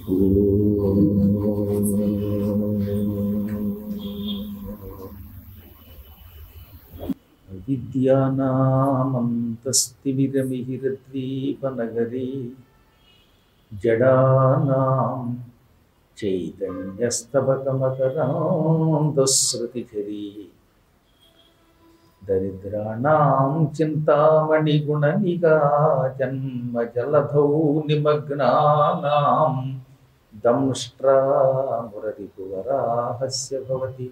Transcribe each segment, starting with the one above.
విద్యానామంతస్తిమిరమిహిరద్వీపనగరీ జడానాం చైతన్యస్తబకమకరాంతశ్రుతిచరీ దరిద్రాణం చింతామణిగుణనిగా జన్మ జలధౌ నిమగ్నానాం దంష్ట్రామురరిపువరాహస్య భవతి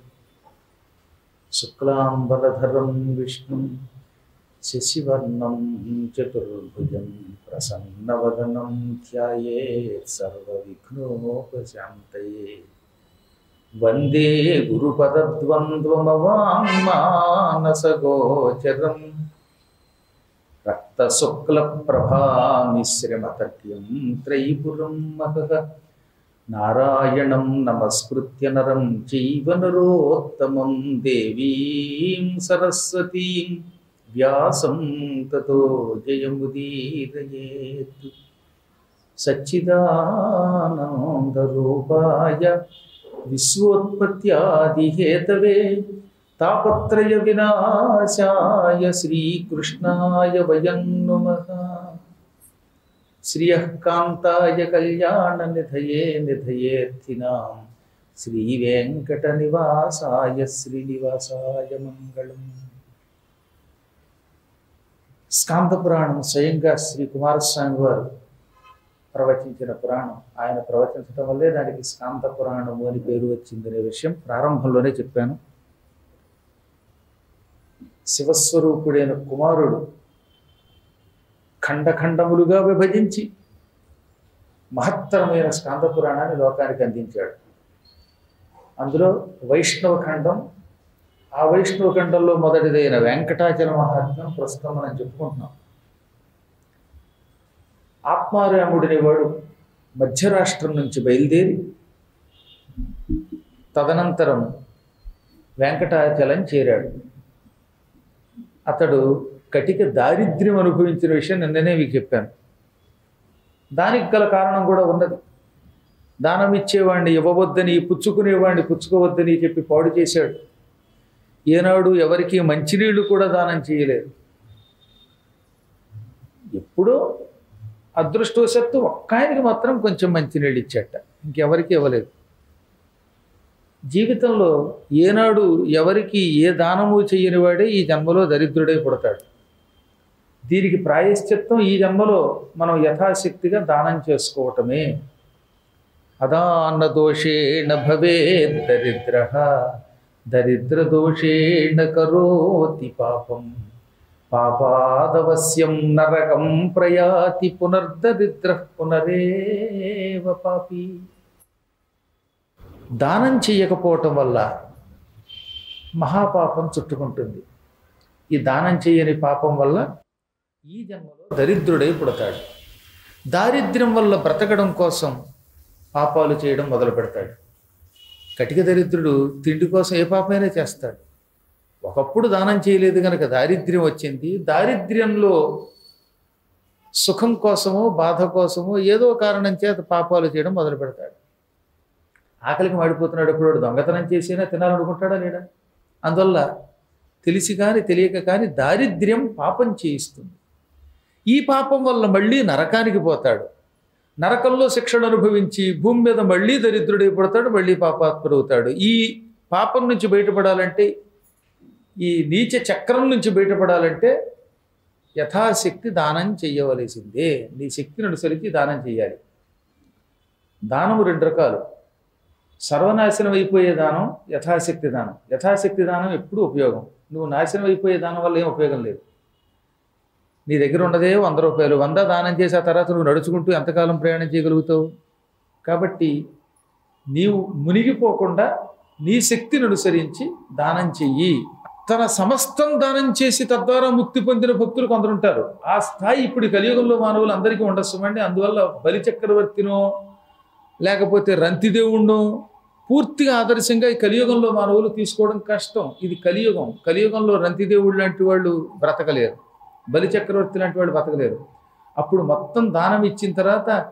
శుక్లాంబరధరం విష్ణుం శశివర్ణం చతుర్భుజం ప్రసన్నవదనం ధ్యాయేత్ సర్వవిఘ్నోపశాంతయే వందే గురుపదద్వంద్వమవాङ्మానసగోచరం రక్తశుక్లప్రభామిశ్రమతర్క్యం త్రైపురం మహః నారాయణం నమస్కృత్య నరం చైవ నరోత్తమం దేవీం సరస్వతీం వ్యాసం తతో జయముదీరయేత్ సచ్చిదానందరూపాయ విశ్వోత్పత్యాదిహేతవే తాపత్రయ వినాశాయ శ్రీకృష్ణాయ వయం నుమః శ్రియః కాంతాయ కళ్యాణ నిధయే నిధయేర్థినాం శ్రీవేంకటనివాసాయ శ్రీనివాసాయ మంగళం స్కాంద పురాణం స్వయంగా శ్రీ కుమారస్వామి వారు ప్రవచించిన పురాణం ఆయన ప్రవచించడం వల్లే దానికి స్కాంత పురాణము అని పేరు వచ్చిందనే విషయం ప్రారంభంలోనే చెప్పాను శివస్వరూపుడైన కుమారుడు ఖండఖండములుగా విభజించి మహత్తరమైన స్కాంద పురాణాన్ని లోకానికి అందించాడు అందులో వైష్ణవ ఖండం ఆ వైష్ణవ ఖండంలో మొదటిదైన వెంకటాచల మహాత్మ్యం ప్రస్తుతం మనం చెప్పుకుంటున్నాం ఆత్మారాముడిని వాడు మధ్యరాష్ట్రం నుంచి బయలుదేరి తదనంతరం వెంకటాచలం చేరాడు అతడు కటిక దారిద్ర్యం అనుభవించిన విషయం నిన్ననే మీకు చెప్పాను దానికి గల కారణం కూడా ఉన్నది దానం ఇచ్చేవాడిని ఇవ్వవద్దని పుచ్చుకునేవాడిని పుచ్చుకోవద్దని చెప్పి పాడు చేశాడు ఏనాడు ఎవరికి మంచినీళ్లు కూడా దానం చేయలేదు ఎప్పుడో అదృష్టవశత్తు ఒక్క ఆయనకి మాత్రం కొంచెం మంచినీళ్ళు ఇచ్చాట ఇంకెవరికి ఇవ్వలేదు జీవితంలో ఏనాడు ఎవరికి ఏ దానము చేయని వాడే ఈ జన్మలో దరిద్రుడై పుడతాడు దీనికి ప్రాయశ్చిత్తం ఈ జన్మలో మనం యథాశక్తిగా దానం చేసుకోవటమే అదాన్న దోషేణ భవే దరిద్ర దరిద్ర దోషేణ కరోతి పాపం పాపాదవశ్యం నరకం ప్రయాతి పునర్దరిద్ర పునరేవ పాపి దానం చేయకపోవటం వల్ల మహాపాపం చుట్టుకుంటుంది ఈ దానం చేయని పాపం వల్ల ఈ జన్మలో దరిద్రుడై పుడతాడు దారిద్ర్యం వల్ల బ్రతకడం కోసం పాపాలు చేయడం మొదలు పెడతాడు కటిక దరిద్రుడు తిండి కోసం ఏ పాపమైనా చేస్తాడు ఒకప్పుడు దానం చేయలేదు కనుక దారిద్ర్యం వచ్చింది దారిద్ర్యంలో సుఖం కోసమో బాధ కోసమో ఏదో కారణం చేత పాపాలు చేయడం మొదలు పెడతాడు ఆకలికి మాడిపోతున్నాడు ఎప్పుడు దొంగతనం చేసినా తినాలనుకుంటాడా లేడా అందువల్ల తెలిసి కానీ తెలియక కానీ దారిద్ర్యం పాపం చేయిస్తుంది ఈ పాపం వల్ల మళ్ళీ నరకానికి పోతాడు నరకంలో శిక్షణ అనుభవించి భూమి మీద మళ్ళీ దరిద్రుడై పడతాడు మళ్ళీ పాపాత్ముడవుతాడు ఈ పాపం నుంచి బయటపడాలంటే ఈ నీచ చక్రం నుంచి బయటపడాలంటే యథాశక్తి దానం చెయ్యవలసిందే నీ శక్తిని అనుసరించి దానం చేయాలి దానము రెండు రకాలు సర్వనాశనం అయిపోయే దానం యథాశక్తి దానం యథాశక్తి దానం ఎప్పుడూ ఉపయోగం నువ్వు నాశనం అయిపోయే దానం వల్ల ఏం ఉపయోగం లేదు నీ దగ్గర ఉన్నదే వంద రూపాయలు వంద దానం చేసి ఆ తర్వాత నువ్వు నడుచుకుంటూ ఎంతకాలం ప్రయాణం చేయగలుగుతావు కాబట్టి నీవు మునిగిపోకుండా నీ శక్తిని అనుసరించి దానం చెయ్యి తన సమస్తం దానం చేసి తద్వారా ముక్తి పొందిన భక్తులు కొందరు ఉంటారు ఆ స్థాయి ఇప్పుడు ఈ కలియుగంలో మానవులు అందరికీ ఉండొస్తామండి అందువల్ల బలి చక్రవర్తినో లేకపోతే రంతిదేవుణ్ణో పూర్తిగా ఆదర్శంగా ఈ కలియుగంలో మానవులు తీసుకోవడం కష్టం ఇది కలియుగం కలియుగంలో రంతిదేవుడు లాంటి వాళ్ళు బ్రతకలేరు బలి చక్రవర్తి లాంటి వాళ్ళు బ్రతకలేరు అప్పుడు మొత్తం దానం ఇచ్చిన తర్వాత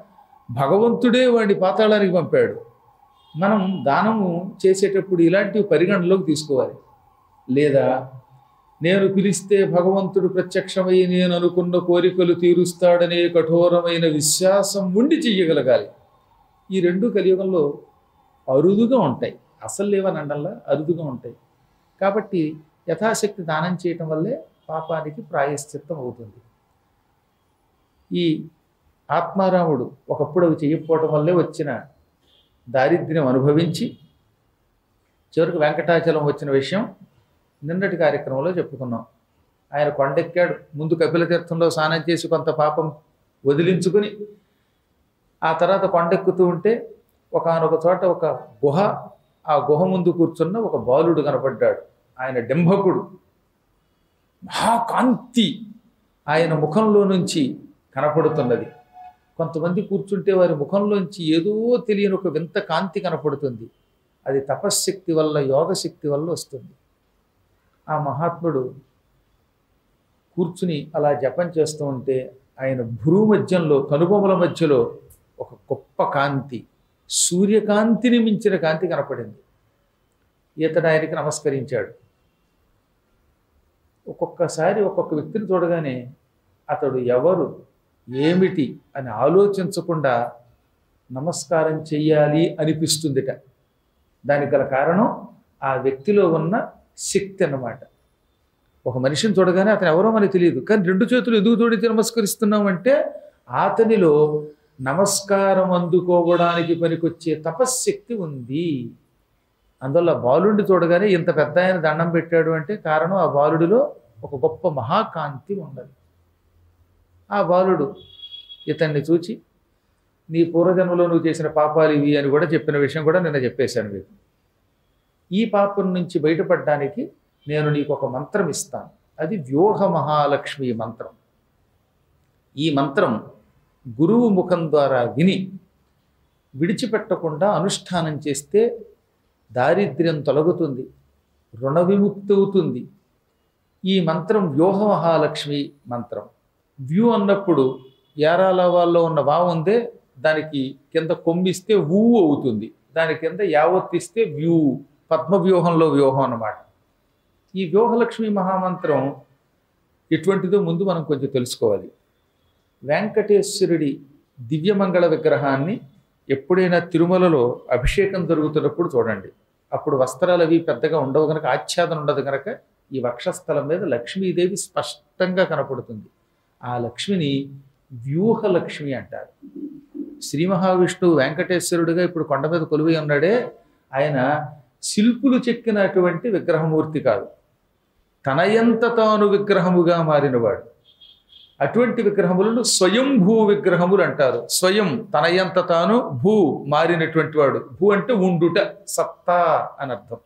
భగవంతుడే వాడిని పాతాళానికి పంపాడు మనం దానము చేసేటప్పుడు ఇలాంటివి పరిగణలోకి తీసుకోవాలి లేదా నేను పిలిస్తే భగవంతుడు ప్రత్యక్షమై నేను అనుకున్న కోరికలు తీరుస్తాడనే కఠోరమైన విశ్వాసం ఉండి చెయ్యగలగాలి ఈ రెండు కలియుగంలో అరుదుగా ఉంటాయి అసలు లేవని అండల్లా అరుదుగా ఉంటాయి కాబట్టి యథాశక్తి దానం చేయటం వల్లే పాపానికి ప్రాయశ్చిత్తం అవుతుంది ఈ ఆత్మారాముడు ఒకప్పుడు అవి చేయకపోవటం వల్లే వచ్చిన దారిద్ర్యం అనుభవించి చివరికి వెంకటాచలం వచ్చిన విషయం నిన్నటి కార్యక్రమంలో చెప్పుకున్నాం ఆయన కొండెక్కాడు ముందు కపిల తీర్థంలో స్నానం చేసి కొంత పాపం వదిలించుకుని ఆ తర్వాత కొండెక్కుతూ ఉంటే ఒకనొక చోట ఒక గుహ ఆ గుహ ముందు కూర్చున్న ఒక బాలుడు కనపడ్డాడు ఆయన డింభకుడు మహాకాంతి ఆయన ముఖంలో నుంచి కనపడుతున్నది కొంతమంది కూర్చుంటే వారి ముఖంలోంచి ఏదో తెలియని ఒక వింత కాంతి కనపడుతుంది అది తపశ్శక్తి వల్ల యోగశక్తి వల్ల వస్తుంది ఆ మహాత్ముడు కూర్చుని అలా జపం చేస్తూ ఉంటే ఆయన భ్రూ మధ్యంలో కనుబొమల మధ్యలో ఒక గొప్ప కాంతి సూర్యకాంతిని మించిన కాంతి కనపడింది ఇతడు ఆయనకి నమస్కరించాడు ఒక్కొక్కసారి ఒక్కొక్క వ్యక్తిని చూడగానే అతడు ఎవరు ఏమిటి అని ఆలోచించకుండా నమస్కారం చెయ్యాలి అనిపిస్తుందిట దానికి గల కారణం ఆ వ్యక్తిలో ఉన్న శక్తి అన్నమాట ఒక మనిషిని చూడగానే అతను ఎవరో మనకు తెలియదు కానీ రెండు చేతులు ఎందుకు తోడితే నమస్కరిస్తున్నామంటే అతనిలో నమస్కారం అందుకోవడానికి పనికొచ్చే తపశ్శక్తి ఉంది అందువల్ల బాలుడిని చూడగానే ఇంత పెద్ద ఆయన దండం పెట్టాడు అంటే కారణం ఆ బాలుడిలో ఒక గొప్ప మహాకాంతి ఉన్నది ఆ బాలుడు ఇతన్ని చూచి నీ పూర్వజన్మలో నువ్వు చేసిన పాపాలు ఇవి అని కూడా చెప్పిన విషయం కూడా నిన్న చెప్పేశాను మీకు ఈ పాపం నుంచి బయటపడడానికి నేను నీకు ఒక మంత్రం ఇస్తాను అది వ్యూహ మహాలక్ష్మి మంత్రం ఈ మంత్రం గురువు ముఖం ద్వారా విని విడిచిపెట్టకుండా అనుష్ఠానం చేస్తే దారిద్ర్యం తొలగుతుంది రుణ విముక్తి అవుతుంది ఈ మంత్రం వ్యూహ మహాలక్ష్మి మంత్రం వ్యూ అన్నప్పుడు యారాల వాళ్ళలో ఉన్న వా ఉందే దానికి కింద కొమ్మిస్తే ఊ అవుతుంది దాని కింద యావత్తిస్తే వ్యూ పద్మ వ్యూహంలో వ్యూహం అన్నమాట ఈ వ్యూహలక్ష్మి మహామంత్రం ఎటువంటిదో ముందు మనం కొంచెం తెలుసుకోవాలి వెంకటేశ్వరుడి దివ్యమంగళ విగ్రహాన్ని ఎప్పుడైనా తిరుమలలో అభిషేకం జరుగుతున్నప్పుడు చూడండి అప్పుడు వస్త్రాలు అవి పెద్దగా ఉండవు కనుక ఆచ్ఛాదన ఉండదు కనుక ఈ వక్షస్థలం మీద లక్ష్మీదేవి స్పష్టంగా కనపడుతుంది ఆ లక్ష్మిని వ్యూహలక్ష్మి అంటారు శ్రీ మహావిష్ణువు వెంకటేశ్వరుడిగా ఇప్పుడు కొండ మీద కొలువై ఉన్నాడే ఆయన శిల్పులు చెక్కినటువంటి విగ్రహమూర్తి కాదు తనయంత తాను విగ్రహముగా మారినవాడు అటువంటి విగ్రహములను స్వయంభూ విగ్రహములు అంటారు స్వయం తనయంత తాను భూ మారినటువంటి వాడు భూ అంటే ఉండుట సత్తా అని అర్థం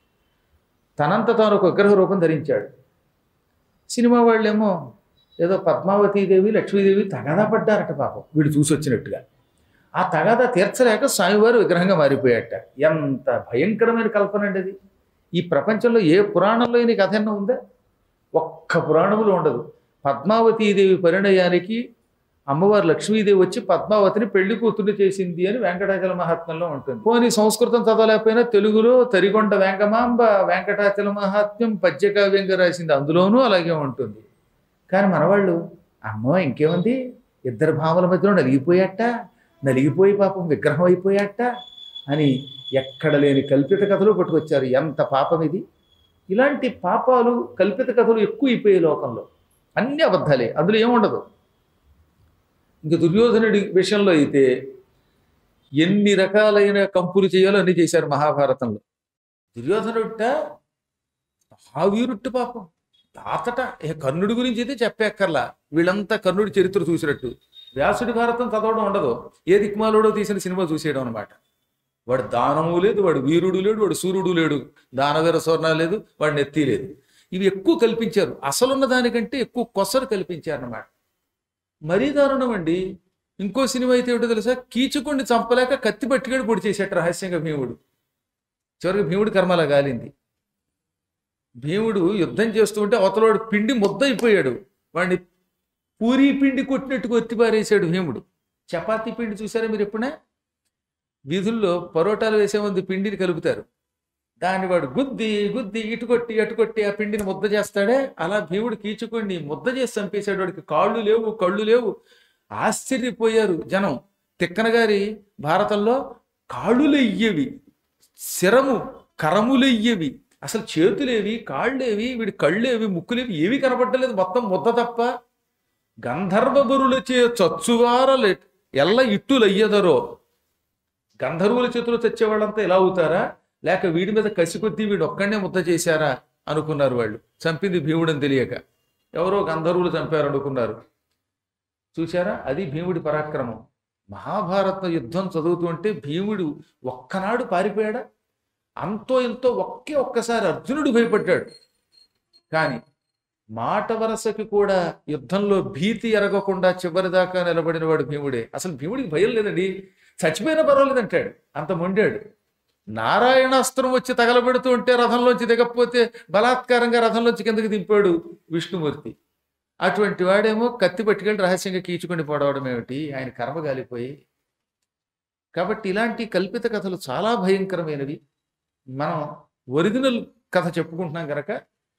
తనంత తాను ఒక విగ్రహ రూపం ధరించాడు సినిమా వాళ్ళేమో ఏదో పద్మావతీదేవి లక్ష్మీదేవి తగాదా పడ్డారట పాపం వీడు చూసి వచ్చినట్టుగా ఆ తగాదా తీర్చలేక స్వామివారు విగ్రహంగా మారిపోయాట ఎంత భయంకరమైన కల్పన అండి అది ఈ ప్రపంచంలో ఏ పురాణంలో ఈ కథ ఎన్నో ఉందా ఒక్క పురాణములో ఉండదు పద్మావతీదేవి పరిణయానికి అమ్మవారు లక్ష్మీదేవి వచ్చి పద్మావతిని పెళ్లి కూతురు చేసింది అని వెంకటాచల మహాత్మ్యంలో ఉంటుంది పోనీ సంస్కృతం చదవలేకపోయినా తెలుగులో తరిగొండ వెంకమాంబ వెంకటాచల మహాత్మ్యం పద్యకావ్యంగా రాసింది అందులోనూ అలాగే ఉంటుంది కానీ మనవాళ్ళు అమ్మో ఇంకేముంది ఇద్దరు భావల మధ్యలో నలిగిపోయాట నలిగిపోయి పాపం విగ్రహం అయిపోయాట అని ఎక్కడ లేని కల్పిత కథలు పట్టుకొచ్చారు ఎంత పాపం ఇది ఇలాంటి పాపాలు కల్పిత కథలు ఎక్కువ అయిపోయాయి లోకంలో అన్ని అబద్ధాలే అందులో ఏముండదు ఇంక దుర్యోధనుడి విషయంలో అయితే ఎన్ని రకాలైన కంపులు చేయాలో అన్ని చేశారు మహాభారతంలో దుర్యోధనుడిట మహావీరుట్టు పాపం తాతట ఇక కర్ణుడి గురించి అయితే చెప్పేక్కర్లా వీళ్ళంతా కర్ణుడి చరిత్ర చూసినట్టు వ్యాసుడి భారతం చదవడం ఉండదు ఏ దిక్మాలుడో తీసిన సినిమా చూసేయడం అనమాట వాడు దానము లేదు వాడు వీరుడు లేడు వాడు సూర్యుడు లేడు దానవీర స్వర్ణ లేదు వాడు నెత్తి లేదు ఇవి ఎక్కువ కల్పించారు అసలున్న దానికంటే ఎక్కువ కొసరు కల్పించారు అన్నమాట మరీ దారుణం అండి ఇంకో సినిమా అయితే ఏమిటో తెలుసా కీచుకుని చంపలేక కత్తి పట్టుకెళ్ళి పొడి చేసేట రహస్యంగా భీముడు చివరికి భీముడు కర్మలా గాలింది భీముడు యుద్ధం చేస్తూ ఉంటే అవతలవాడు పిండి ముద్ద అయిపోయాడు వాడిని పూరి పిండి కొట్టినట్టు కొత్తి పారేశాడు భీముడు చపాతీ పిండి చూసారా మీరు ఎప్పుడైనా వీధుల్లో పరోటాలు వేసే ముందు పిండిని కలుపుతారు దాన్ని వాడు గుద్ది గుద్ది ఇటు కొట్టి అటు కొట్టి ఆ పిండిని ముద్ద చేస్తాడే అలా భీముడు కీచుకొని ముద్ద చేసి చంపేశాడు వాడికి కాళ్ళు లేవు కళ్ళు లేవు ఆశ్చర్యపోయారు జనం తిక్కన గారి భారతంలో కాళ్ళులెయ్యవి శరము కరములెయ్యవి అసలు చేతులేవి కాళ్ళేవి వీడి కళ్ళేవి ముక్కులేవి ఏవి కనపడలేదు మొత్తం ముద్ద తప్ప గంధర్వబరులచే చచ్చువారలే ఎల్ల ఇట్టులయ్యదరో గంధర్వుల చేతిలో చచ్చేవాళ్ళంతా ఎలా అవుతారా లేక వీడి మీద కసి కొద్దీ వీడు ఒక్కడనే ముద్ద చేశారా అనుకున్నారు వాళ్ళు చంపింది భీముడని తెలియక ఎవరో గంధర్వులు చంపారు అనుకున్నారు చూశారా అది భీముడి పరాక్రమం మహాభారత యుద్ధం చదువుతుంటే భీముడు ఒక్కనాడు పారిపోయాడా అంతో ఎంతో ఒకే ఒక్కసారి అర్జునుడు భయపడ్డాడు కానీ మాట వరసకి కూడా యుద్ధంలో భీతి ఎరగకుండా చివరిదాకా నిలబడిన వాడు భీముడే అసలు భీముడికి భయం లేదండి చచ్చిపోయినా పర్వాలేదు అంటాడు అంత మొండాడు నారాయణాస్త్రం వచ్చి తగలబెడుతూ ఉంటే రథంలోంచి దిగకపోతే బలాత్కారంగా రథంలోంచి కిందకి దింపాడు విష్ణుమూర్తి అటువంటి వాడేమో కత్తి పట్టుకెళ్ళి రహస్యంగా కీచుకొని పడవడం ఏమిటి ఆయన కర్మ గాలిపోయి కాబట్టి ఇలాంటి కల్పిత కథలు చాలా భయంకరమైనవి మనం ఒరిజినల్ కథ చెప్పుకుంటున్నాం కనుక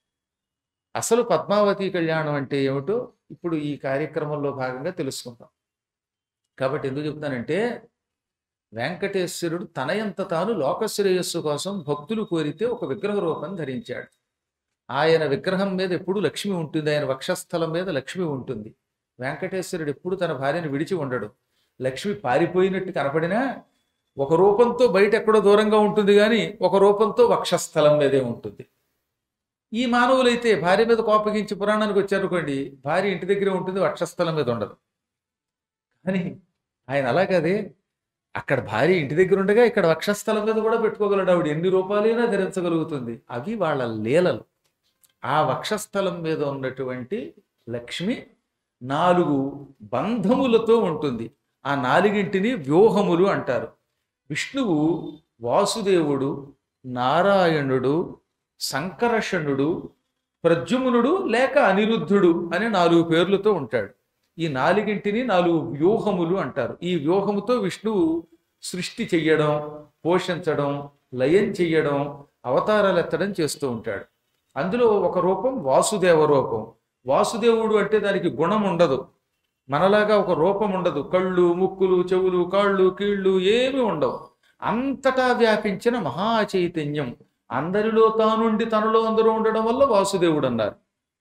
అసలు పద్మావతి కళ్యాణం అంటే ఏమిటో ఇప్పుడు ఈ కార్యక్రమంలో భాగంగా తెలుసుకుంటాం కాబట్టి ఎందుకు చెప్తానంటే వెంకటేశ్వరుడు తనయంత తాను లోకశ్రేయస్సు కోసం భక్తులు కోరితే ఒక విగ్రహ రూపం ధరించాడు ఆయన విగ్రహం మీద ఎప్పుడు లక్ష్మి ఉంటుంది ఆయన వక్షస్థలం మీద లక్ష్మి ఉంటుంది వెంకటేశ్వరుడు ఎప్పుడు తన భార్యను విడిచి ఉండడు లక్ష్మి పారిపోయినట్టు కనపడినా ఒక రూపంతో బయట ఎక్కడో దూరంగా ఉంటుంది కానీ ఒక రూపంతో వక్షస్థలం మీదే ఉంటుంది ఈ మానవులైతే భార్య మీద కోపగించి పురాణానికి వచ్చారనుకోండి భార్య ఇంటి దగ్గరే ఉంటుంది వక్షస్థలం మీద ఉండదు కానీ ఆయన అలా కదే అక్కడ భార్య ఇంటి దగ్గర ఉండగా ఇక్కడ వక్షస్థలం మీద కూడా పెట్టుకోగలడు ఆవిడ ఎన్ని రూపాయలైనా ధరించగలుగుతుంది అవి వాళ్ళ లీలలు ఆ వక్షస్థలం మీద ఉన్నటువంటి లక్ష్మి నాలుగు బంధములతో ఉంటుంది ఆ నాలుగింటిని వ్యూహములు అంటారు విష్ణువు వాసుదేవుడు నారాయణుడు సంకర్షణుడు ప్రద్యుమ్నుడు లేక అనిరుద్ధుడు అనే నాలుగు పేర్లతో ఉంటాడు ఈ నాలుగింటిని నాలుగు వ్యూహములు అంటారు ఈ వ్యూహముతో విష్ణువు సృష్టి చెయ్యడం పోషించడం లయం చెయ్యడం అవతారాలు ఎత్తడం చేస్తూ ఉంటాడు అందులో ఒక రూపం వాసుదేవ రూపం వాసుదేవుడు అంటే దానికి గుణం ఉండదు మనలాగా ఒక రూపం ఉండదు కళ్ళు ముక్కులు చెవులు కాళ్ళు కీళ్ళు ఏమీ ఉండవు అంతటా వ్యాపించిన మహా చైతన్యం అందరిలో తానుండి తనలో అందరూ ఉండడం వల్ల వాసుదేవుడు అన్నారు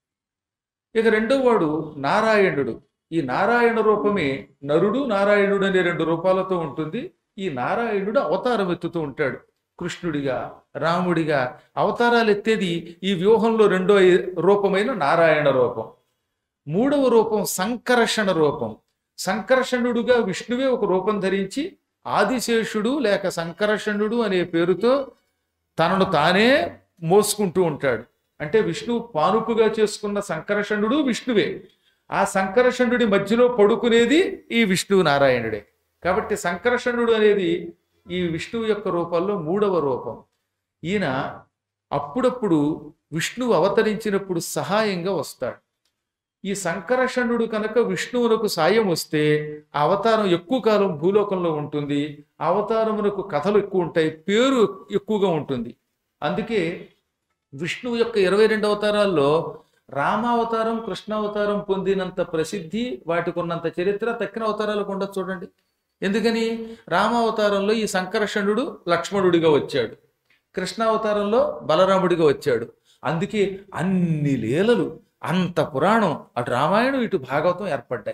ఇక రెండో వాడు నారాయణుడు ఈ నారాయణ రూపమే నరుడు నారాయణుడు అనే రెండు రూపాలతో ఉంటుంది ఈ నారాయణుడు అవతారం ఎత్తుతూ ఉంటాడు కృష్ణుడిగా రాముడిగా అవతారాలు ఎత్తేది ఈ వ్యూహంలో రెండో రూపమైన నారాయణ రూపం మూడవ రూపం సంకర్షణ రూపం సంకర్షణుడుగా విష్ణువే ఒక రూపం ధరించి ఆదిశేషుడు లేక సంకర్షణుడు అనే పేరుతో తనను తానే మోసుకుంటూ ఉంటాడు అంటే విష్ణువు పానుపుగా చేసుకున్న సంకర్షణుడు విష్ణువే ఆ సంకర్షణుడి మధ్యలో పడుకునేది ఈ విష్ణువు నారాయణుడే కాబట్టి సంకర్షణుడు అనేది ఈ విష్ణువు యొక్క రూపంలో మూడవ రూపం ఈయన అప్పుడప్పుడు విష్ణువు అవతరించినప్పుడు సహాయంగా వస్తాడు ఈ సంకర్షణుడు కనుక విష్ణువునకు సాయం వస్తే ఆ అవతారం ఎక్కువ కాలం భూలోకంలో ఉంటుంది ఆ అవతారమునకు కథలు ఎక్కువ ఉంటాయి పేరు ఎక్కువగా ఉంటుంది అందుకే విష్ణువు యొక్క ఇరవై రెండు అవతారాల్లో రామావతారం కృష్ణావతారం పొందినంత ప్రసిద్ధి వాటికి ఉన్నంత చరిత్ర తక్కిన అవతారాలకు ఉండదు చూడండి ఎందుకని రామావతారంలో ఈ సంకర్షణుడు లక్ష్మణుడిగా వచ్చాడు కృష్ణావతారంలో బలరాముడిగా వచ్చాడు అందుకే అన్ని లీలలు అంత పురాణం అటు రామాయణం ఇటు భాగవతం ఏర్పడ్డాయి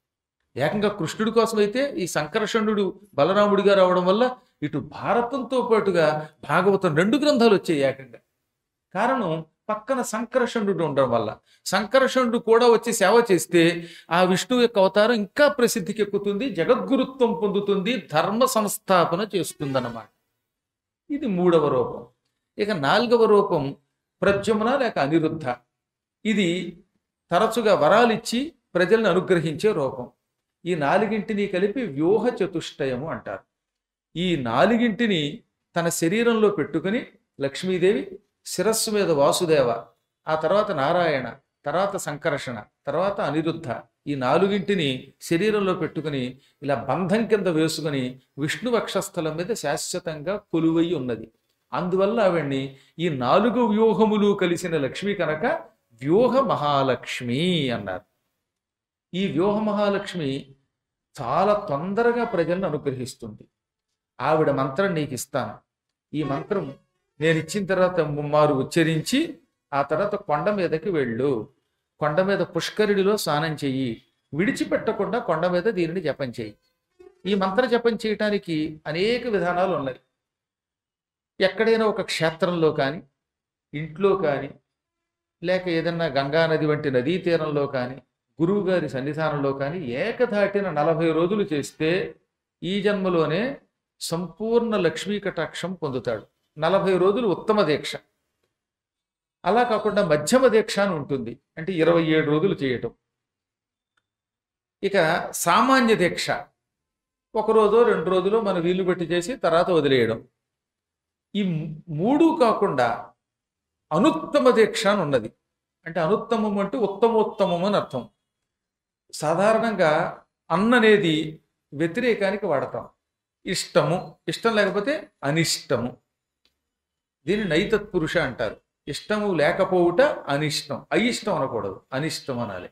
ఏకంగా కృష్ణుడి కోసం అయితే ఈ సంకర్షణుడు బలరాముడిగా రావడం వల్ల ఇటు భారతంతో పాటుగా భాగవతం రెండు గ్రంథాలు వచ్చాయి ఏకంగా కారణం పక్కన సంకర్షణుడు ఉండడం వల్ల సంకర్షణుడు కూడా వచ్చి సేవ చేస్తే ఆ విష్ణువు యొక్క అవతారం ఇంకా ప్రసిద్ధికి ఎక్కుతుంది జగద్గురుత్వం పొందుతుంది ధర్మ సంస్థాపన చేస్తుందన్నమాట ఇది మూడవ రూపం ఇక నాలుగవ రూపం ప్రద్యుమ్న లేక అనిరుద్ధ ఇది తరచుగా వరాలిచ్చి ప్రజల్ని అనుగ్రహించే రూపం ఈ నాలుగింటిని కలిపి వ్యూహ చతుష్టయము అంటారు ఈ నాలుగింటిని తన శరీరంలో పెట్టుకుని లక్ష్మీదేవి శిరస్సు మీద వాసుదేవ ఆ తర్వాత నారాయణ తర్వాత సంకర్షణ తర్వాత అనిరుద్ధ ఈ నాలుగింటిని శరీరంలో పెట్టుకుని ఇలా బంధం కింద వేసుకుని విష్ణు వక్షస్థలం మీద శాశ్వతంగా కొలువై ఉన్నది అందువల్ల ఆవిడ్ని ఈ నాలుగు వ్యూహములు కలిసిన లక్ష్మి కనుక వ్యూహ మహాలక్ష్మి అన్నారు ఈ వ్యూహ మహాలక్ష్మి చాలా తొందరగా ప్రజలను అనుగ్రహిస్తుంది ఆవిడ మంత్రం నీకు ఇస్తాను ఈ మంత్రం నేను ఇచ్చిన తర్వాత ముమ్మారు ఉచ్చరించి ఆ తర్వాత కొండ మీదకి వెళ్ళు కొండ మీద పుష్కరిణిలో స్నానం చెయ్యి విడిచిపెట్టకుండా కొండ మీద దీనిని జపం చెయ్యి ఈ మంత్ర జపం చేయటానికి అనేక విధానాలు ఉన్నాయి ఎక్కడైనా ఒక క్షేత్రంలో కానీ ఇంట్లో కానీ లేక ఏదన్నా గంగా నది వంటి నదీ తీరంలో కానీ గురువు గారి సన్నిధానంలో కానీ ఏకధాటిన నలభై రోజులు చేస్తే ఈ జన్మలోనే సంపూర్ణ లక్ష్మీ కటాక్షం పొందుతాడు నలభై రోజులు ఉత్తమ దీక్ష అలా కాకుండా మధ్యమ దీక్ష అని ఉంటుంది అంటే ఇరవై ఏడు రోజులు చేయటం ఇక సామాన్య దీక్ష ఒక రోజు రెండు రోజులు మన వీలు పెట్టి చేసి తర్వాత వదిలేయడం ఈ మూడు కాకుండా అనుత్తమ దీక్ష అని ఉన్నది అంటే అనుత్తమం అంటే ఉత్తమోత్తమం అని అర్థం సాధారణంగా అన్న అనేది వ్యతిరేకానికి వాడతాం ఇష్టము ఇష్టం లేకపోతే అనిష్టము దీన్ని నైతత్పురుష అంటారు ఇష్టము లేకపోవుట అనిష్టం అయిష్టం అనకూడదు అనిష్టం అనాలి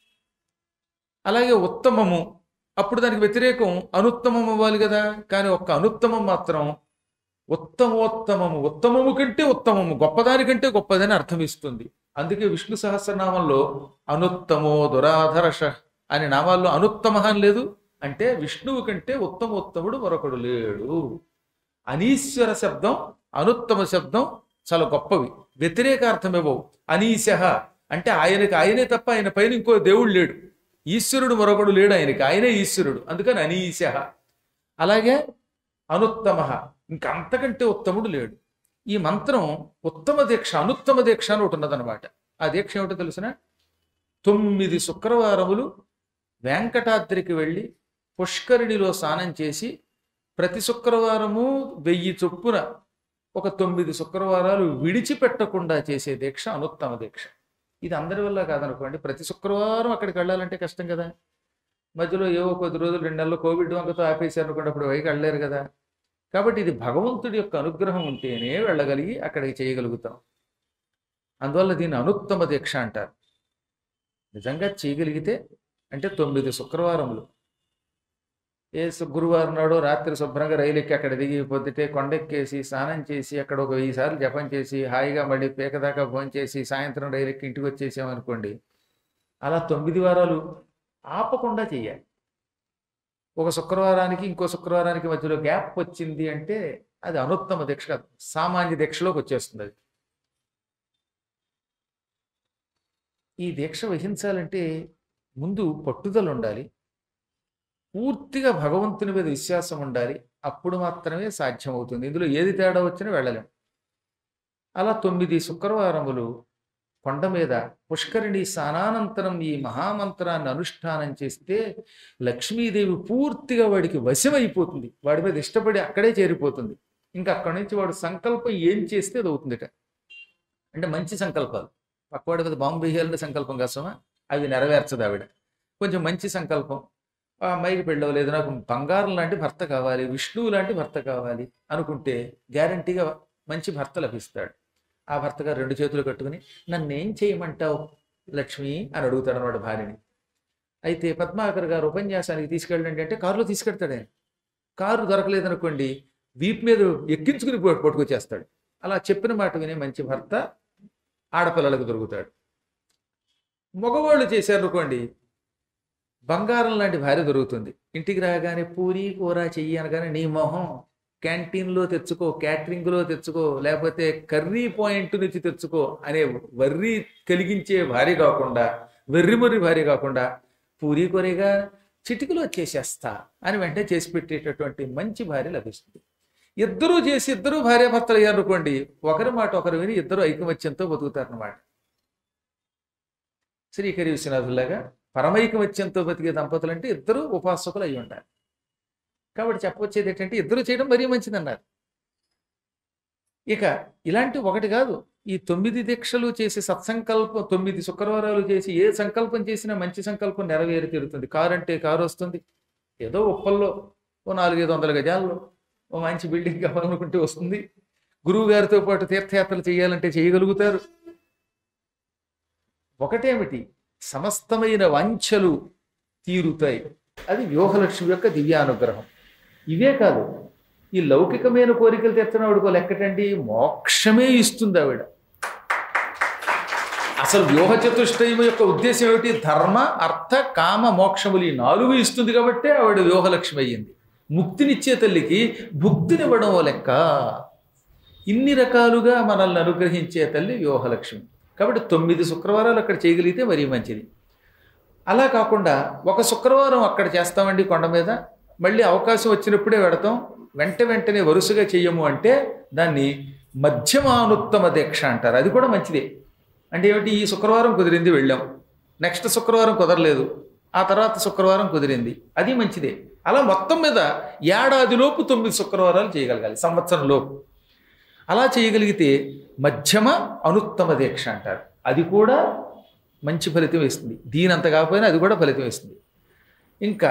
అలాగే ఉత్తమము అప్పుడు దానికి వ్యతిరేకం అనుత్తమం అవ్వాలి కదా కానీ ఒక్క అనుత్తమం మాత్రం ఉత్తమోత్తమము ఉత్తమము కంటే ఉత్తమము గొప్పదానికంటే గొప్పదని అర్థం ఇస్తుంది అందుకే విష్ణు సహస్రనామంలో అనుత్తమో దురాధరష అనే నామాల్లో అనుత్తమ అని లేదు అంటే విష్ణువు కంటే ఉత్తమోత్తముడు మరొకడు లేడు అనీశ్వర శబ్దం అనుత్తమ శబ్దం చాలా గొప్పవి వ్యతిరేకార్థం ఇవ్వవు అనీశ అంటే ఆయనకి ఆయనే తప్ప ఆయన పైన ఇంకో దేవుడు లేడు ఈశ్వరుడు మరొకడు లేడు ఆయనకి ఆయనే ఈశ్వరుడు అందుకని అనీశ అలాగే అనుత్తమ ఇంకా అంతకంటే ఉత్తముడు లేడు ఈ మంత్రం ఉత్తమ దీక్ష అనుత్తమ దీక్ష అని ఒకటి ఉన్నదనమాట ఆ దీక్ష ఏమిటో తెలిసిన తొమ్మిది శుక్రవారములు వెంకటాద్రికి వెళ్ళి పుష్కరిణిలో స్నానం చేసి ప్రతి శుక్రవారము వెయ్యి చొప్పున ఒక తొమ్మిది శుక్రవారాలు విడిచిపెట్టకుండా చేసే దీక్ష అనుత్తమ దీక్ష ఇది అందరి వల్ల కాదనుకోండి ప్రతి శుక్రవారం అక్కడికి వెళ్ళాలంటే కష్టం కదా మధ్యలో ఏవో కొద్ది రోజులు రెండు నెలలు కోవిడ్ వంకతో ఆపేశారు అనుకోండి అప్పుడు పైకి వెళ్ళలేరు కదా కాబట్టి ఇది భగవంతుడి యొక్క అనుగ్రహం ఉంటేనే వెళ్ళగలిగి అక్కడికి చేయగలుగుతాం అందువల్ల దీన్ని అనుత్తమ దీక్ష అంటారు నిజంగా చేయగలిగితే అంటే తొమ్మిది శుక్రవారములు ఏ సు- గురువారం నాడు రాత్రి శుభ్రంగా రైలు ఎక్కి అక్కడ దిగి పొద్దుటే కొండెక్కేసి స్నానం చేసి అక్కడ ఒక వెయ్యి సార్లు జపం చేసి హాయిగా మళ్ళీ పేక దాకా భోజనం చేసి సాయంత్రం రైలు ఎక్కి ఇంటికి వచ్చేసామనుకోండి అలా తొమ్మిది వారాలు ఆపకుండా చెయ్యాలి ఒక శుక్రవారానికి ఇంకో శుక్రవారానికి మధ్యలో గ్యాప్ వచ్చింది అంటే అది అనుత్తమ దీక్ష కాదు సామాన్య దీక్షలోకి వచ్చేస్తుంది అది ఈ దీక్ష వహించాలంటే ముందు పట్టుదల ఉండాలి పూర్తిగా భగవంతుని మీద విశ్వాసం ఉండాలి అప్పుడు మాత్రమే సాధ్యమవుతుంది ఇందులో ఏది తేడా వచ్చినా వెళ్ళలేం అలా తొమ్మిది శుక్రవారములు కొండ మీద పుష్కరిణి స్నానానంతరం ఈ మహామంత్రాన్ని అనుష్ఠానం చేస్తే లక్ష్మీదేవి పూర్తిగా వాడికి వశమైపోతుంది వాడి మీద ఇష్టపడి అక్కడే చేరిపోతుంది ఇంకా అక్కడి నుంచి వాడు సంకల్పం ఏం చేస్తే అది అవుతుందిట అంటే మంచి సంకల్పాలు పక్కవాడి మీద బాంబు వేయాలనే సంకల్పం కోసమా అవి నెరవేర్చదు ఆవిడ కొంచెం మంచి సంకల్పం ఆ అమ్మాయికి పెళ్ళవలేదు నాకు బంగారం లాంటి భర్త కావాలి విష్ణువు లాంటి భర్త కావాలి అనుకుంటే గ్యారంటీగా మంచి భర్త లభిస్తాడు ఆ భర్త గారు రెండు చేతులు కట్టుకుని నన్నేం చేయమంటావు లక్ష్మి అని అడుగుతాడు అన్నమాట భార్యని అయితే పద్మాకర్ గారు ఉపన్యాసానికి తీసుకెళ్ళండి అంటే కారులో తీసుకెళ్తాడు ఆయన కారు దొరకలేదనుకోండి వీపు మీద ఎక్కించుకుని పట్టు- పట్టుకొచ్చేస్తాడు అలా చెప్పిన మాట వినే మంచి భర్త ఆడపిల్లలకు దొరుకుతాడు మగవాళ్ళు చేశారనుకోండి బంగారం లాంటి భార్య దొరుకుతుంది ఇంటికి రాగానే పూరి కూర చెయ్యి అనగానే నీ మొహం క్యాంటీన్లో తెచ్చుకో క్యాటరింగ్లో తెచ్చుకో లేకపోతే కర్రీ పాయింట్ నుంచి తెచ్చుకో అనే వర్రి కలిగించే భార్య కాకుండా వెర్రిమొర్రి భార్య కాకుండా పూరి కూరగా చిటికలో చేసేస్తా అని వెంటనే చేసి పెట్టేటటువంటి మంచి భార్య లభిస్తుంది ఇద్దరూ చేసి ఇద్దరు భార్యాభర్తలు అయ్యారు అనుకోండి ఒకరి మాట ఒకరు విని ఇద్దరు ఐకమత్యంతో బతుకుతారన్నమాట శ్రీకరి విశ్వనాథులాగా పరమైకమత్యంతో బతికే దంపతులు అంటే ఇద్దరు ఉపాసకులు అయి ఉంటారు కాబట్టి చెప్పవచ్చేది ఏంటంటే ఇద్దరు చేయడం మరీ మంచిదన్నారు ఇక ఇలాంటి ఒకటి కాదు ఈ తొమ్మిది దీక్షలు చేసి సత్సంకల్పం తొమ్మిది శుక్రవారాలు చేసి ఏ సంకల్పం చేసినా మంచి సంకల్పం నెరవేరి తీరుతుంది కారు అంటే కారు వస్తుంది ఏదో ఉప్పల్లో ఓ నాలుగైదు వందల గజాల్లో ఓ మంచి బిల్డింగ్ కావాలనుకుంటే వస్తుంది గురువు గారితో పాటు తీర్థయాత్రలు చేయాలంటే చేయగలుగుతారు ఒకటేమిటి సమస్తమైన వాంఛలు తీరుతాయి అది వ్యూహలక్ష్మి యొక్క దివ్యానుగ్రహం ఇవే కాదు ఈ లౌకికమైన కోరికలు తెచ్చిన ఆవిడకో లెక్కటండి మోక్షమే ఇస్తుంది ఆవిడ అసలు వ్యూహ చతుష్టయం యొక్క ఉద్దేశం ఏమిటి ధర్మ అర్థ కామ మోక్షములు ఈ నాలుగు ఇస్తుంది కాబట్టే ఆవిడ వ్యూహలక్ష్మి అయ్యింది ముక్తినిచ్చే తల్లికి భుక్తినివ్వడం ఓ లెక్క ఇన్ని రకాలుగా మనల్ని అనుగ్రహించే తల్లి వ్యూహలక్ష్మి కాబట్టి తొమ్మిది శుక్రవారాలు అక్కడ చేయగలిగితే మరీ మంచిది అలా కాకుండా ఒక శుక్రవారం అక్కడ చేస్తామండి కొండ మీద మళ్ళీ అవకాశం వచ్చినప్పుడే పెడతాం వెంట వెంటనే వరుసగా చెయ్యము అంటే దాన్ని మధ్యమానుత్తమ దీక్ష అంటారు అది కూడా మంచిదే అంటే ఏమిటి ఈ శుక్రవారం కుదిరింది వెళ్ళాం నెక్స్ట్ శుక్రవారం కుదరలేదు ఆ తర్వాత శుక్రవారం కుదిరింది అది మంచిదే అలా మొత్తం మీద ఏడాదిలోపు తొమ్మిది శుక్రవారాలు చేయగలగాలి సంవత్సరం లోపు అలా చేయగలిగితే మధ్యమ అనుత్తమ దీక్ష అంటారు అది కూడా మంచి ఫలితం ఇస్తుంది దీనంత కాకపోయినా అది కూడా ఫలితం ఇస్తుంది ఇంకా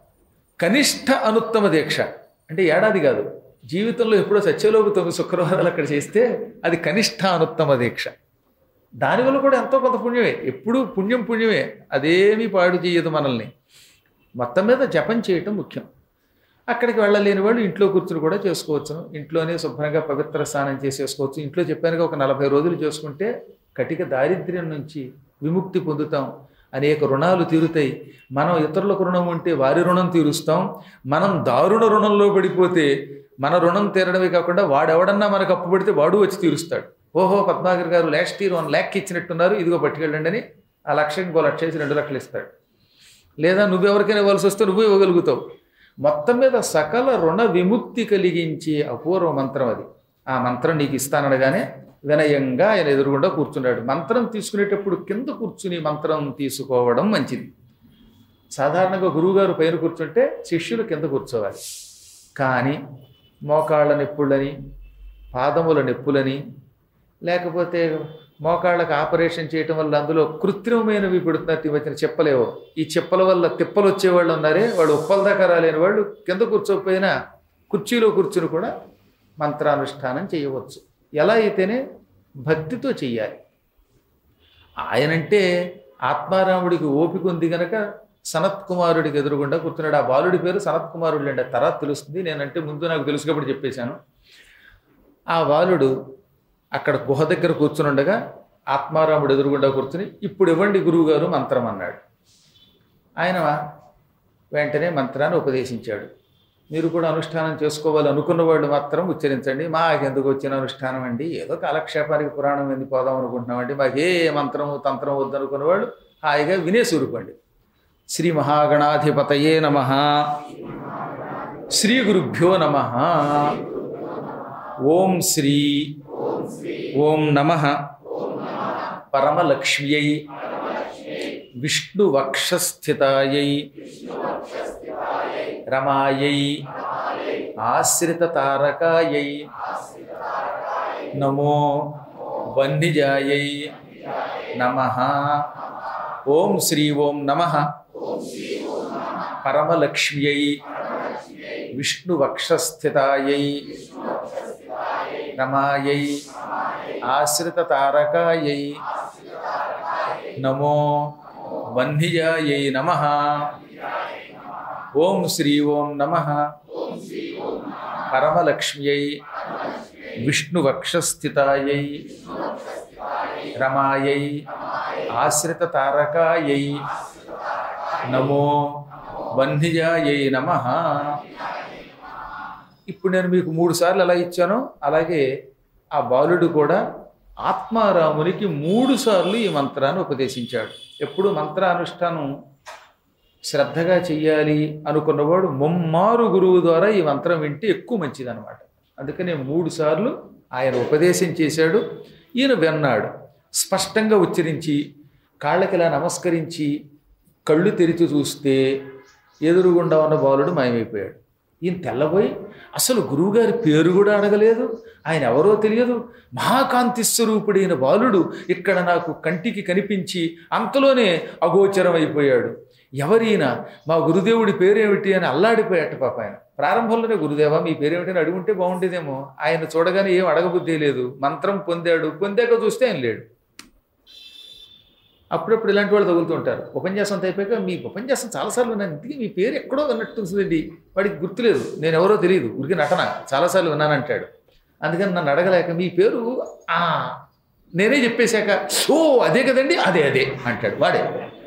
కనిష్ట అనుత్తమ దీక్ష అంటే ఏడాది కాదు జీవితంలో ఎప్పుడో సత్యలోపు తొమ్మిది శుక్రవారాలు అక్కడ చేస్తే అది కనిష్ట అనుత్తమ దీక్ష దానివల్ల కూడా ఎంతో కొంత పుణ్యమే ఎప్పుడూ పుణ్యం పుణ్యమే అదేమీ పాడు చేయదు మనల్ని మొత్తం మీద జపం చేయటం ముఖ్యం అక్కడికి వెళ్ళలేని వాళ్ళు ఇంట్లో కూర్చుని కూడా చేసుకోవచ్చును ఇంట్లోనే శుభ్రంగా పవిత్ర స్నానం చేసేసుకోవచ్చు ఇంట్లో చెప్పానుగా ఒక నలభై రోజులు చేసుకుంటే కటిక దారిద్ర్యం నుంచి విముక్తి పొందుతాం అనేక రుణాలు తీరుతాయి మనం ఇతరులకు రుణం ఉంటే వారి రుణం తీరుస్తాం మనం దారుణ రుణంలో పడిపోతే మన రుణం తీరడమే కాకుండా వాడెవడన్నా మనకు అప్పు పడితే వాడు వచ్చి తీరుస్తాడు ఓహో పద్మాకర్ గారు లాస్ట్ ఇయర్ వన్ ల్యాక్ ఇచ్చినట్టున్నారు ఇదిగో పట్టుకెళ్ళండి అని ఆ లక్షకి ఇంకో లక్ష వేసి రెండు లక్షలు ఇస్తాడు లేదా నువ్వెవరికైనా ఇవ్వాల్సి వస్తే నువ్వు ఇవ్వగలుగుతావు మొత్తం మీద సకల రుణ విముక్తి కలిగించే అపూర్వ మంత్రం అది ఆ మంత్రం నీకు ఇస్తాననగానే వినయంగా ఆయన ఎదురుగుండా కూర్చున్నాడు మంత్రం తీసుకునేటప్పుడు కింద కూర్చుని మంత్రం తీసుకోవడం మంచిది సాధారణంగా గురువుగారు పైన కూర్చుంటే శిష్యులు కింద కూర్చోవాలి కానీ మోకాళ్ళ నొప్పులని పాదముల నొప్పులని లేకపోతే మోకాళ్ళకి ఆపరేషన్ చేయటం వల్ల అందులో కృత్రిమమైనవి పెడుతున్నారు ఈ మధ్యన చెప్పలేవో ఈ చెప్పల వల్ల తిప్పలు వచ్చేవాళ్ళు ఉన్నారే వాళ్ళు ఉప్పల దాకా రాలేని వాళ్ళు కింద కూర్చోకపోయినా కుర్చీలో కూర్చుని కూడా మంత్రానుష్ఠానం చేయవచ్చు ఎలా అయితేనే భక్తితో చెయ్యాలి ఆయనంటే ఆత్మారాముడికి ఓపిక ఉంది గనక సనత్ కుమారుడికి ఎదురుగుండా కూర్చున్నాడు ఆ బాలుడి పేరు సనత్ కుమారుడు అండి తర్వాత తెలుస్తుంది నేనంటే ముందు నాకు తెలుసు కాబట్టి చెప్పేశాను ఆ బాలుడు అక్కడ గుహ దగ్గర కూర్చుని ఉండగా ఆత్మారాముడు ఎదురుగుండా కూర్చుని ఇప్పుడు ఇవ్వండి గురువుగారు మంత్రం అన్నాడు ఆయన వెంటనే మంత్రాన్ని ఉపదేశించాడు మీరు కూడా అనుష్ఠానం చేసుకోవాలి అనుకున్న వాళ్ళు మాత్రం ఉచ్చరించండి మాకెందుకు వచ్చిన అనుష్ఠానం అండి ఏదో కాలక్షేపానికి పురాణం ఎందుకు పోదాం అనుకుంటున్నామండి మాకు ఏ మంత్రము తంత్రం వద్దనుకున్న వాళ్ళు హాయిగా వినేసి ఊరుకోండి శ్రీ మహాగణాధిపతయే నమ శ్రీ గురుభ్యో నమ ఓం శ్రీ ఓం నమ పరమలక్ష్మ్యై విష్ణువక్షస్థితాయై రమాయై ఆశ్రితతారకాయై నమో వన్నిజాయై నమ ఓం శ్రీ ఓం నమ పరమలక్ష్మ్యై విష్ణువక్షస్థితాయై రమాయై ఆశ్రితతారకాయై నమో వన్నిజాయై నమ ఓం శ్రీ ఓం నమ పరమలక్ష్మ్యై విష్ణువక్షస్థితాయై రమాయై ఆశ్రితతారకాయై నమో వన్నిజాయై నమ ఇప్పుడు నేను మీకు మూడు సార్లు ఎలా ఇచ్చానో అలాగే ఆ బాలుడు కూడా ఆత్మారామునికి మూడు సార్లు ఈ మంత్రాన్ని ఉపదేశించాడు ఎప్పుడు మంత్రానుష్ఠానం శ్రద్ధగా చెయ్యాలి అనుకున్నవాడు ముమ్మారు గురువు ద్వారా ఈ మంత్రం వింటే ఎక్కువ మంచిదన్నమాట అందుకనే మూడు సార్లు ఆయన ఉపదేశం చేశాడు ఈయన విన్నాడు స్పష్టంగా ఉచ్చరించి కాళ్ళకి ఇలా నమస్కరించి కళ్ళు తెరిచి చూస్తే ఎదురుగుండా ఉన్న బాలుడు మాయమైపోయాడు ఈయన తెల్లబోయి అసలు గురువుగారి పేరు కూడా అడగలేదు ఆయన ఎవరో తెలియదు మహాకాంతి స్వరూపుడైన బాలుడు ఇక్కడ నాకు కంటికి కనిపించి అంతలోనే అగోచరం అయిపోయాడు ఎవరైనా మా గురుదేవుడి పేరేమిటి అని అల్లాడిపోయాట పాప ఆయన ప్రారంభంలోనే గురుదేవా మీ పేరేమిటి అని అడుగుంటే బాగుండేదేమో ఆయన చూడగానే ఏం అడగబుద్ధి లేదు మంత్రం పొందాడు పొందాక చూస్తే ఆయన లేడు అప్పుడప్పుడు ఇలాంటి వాళ్ళు తగులుతుంటారు ఉపన్యాసం అంతా అయిపోయాక మీ ఉపన్యాసం చాలాసార్లు విన్నాను ఇంతకీ మీ పేరు ఎక్కడో విన్నట్టుందండి వాడికి గుర్తులేదు నేను ఎవరో తెలియదు ఉరికి నటన చాలాసార్లు విన్నానంటాడు అందుకని నన్ను అడగలేక మీ పేరు ఆ నేనే చెప్పేశాక ఓ అదే కదండి అదే అదే అంటాడు వాడే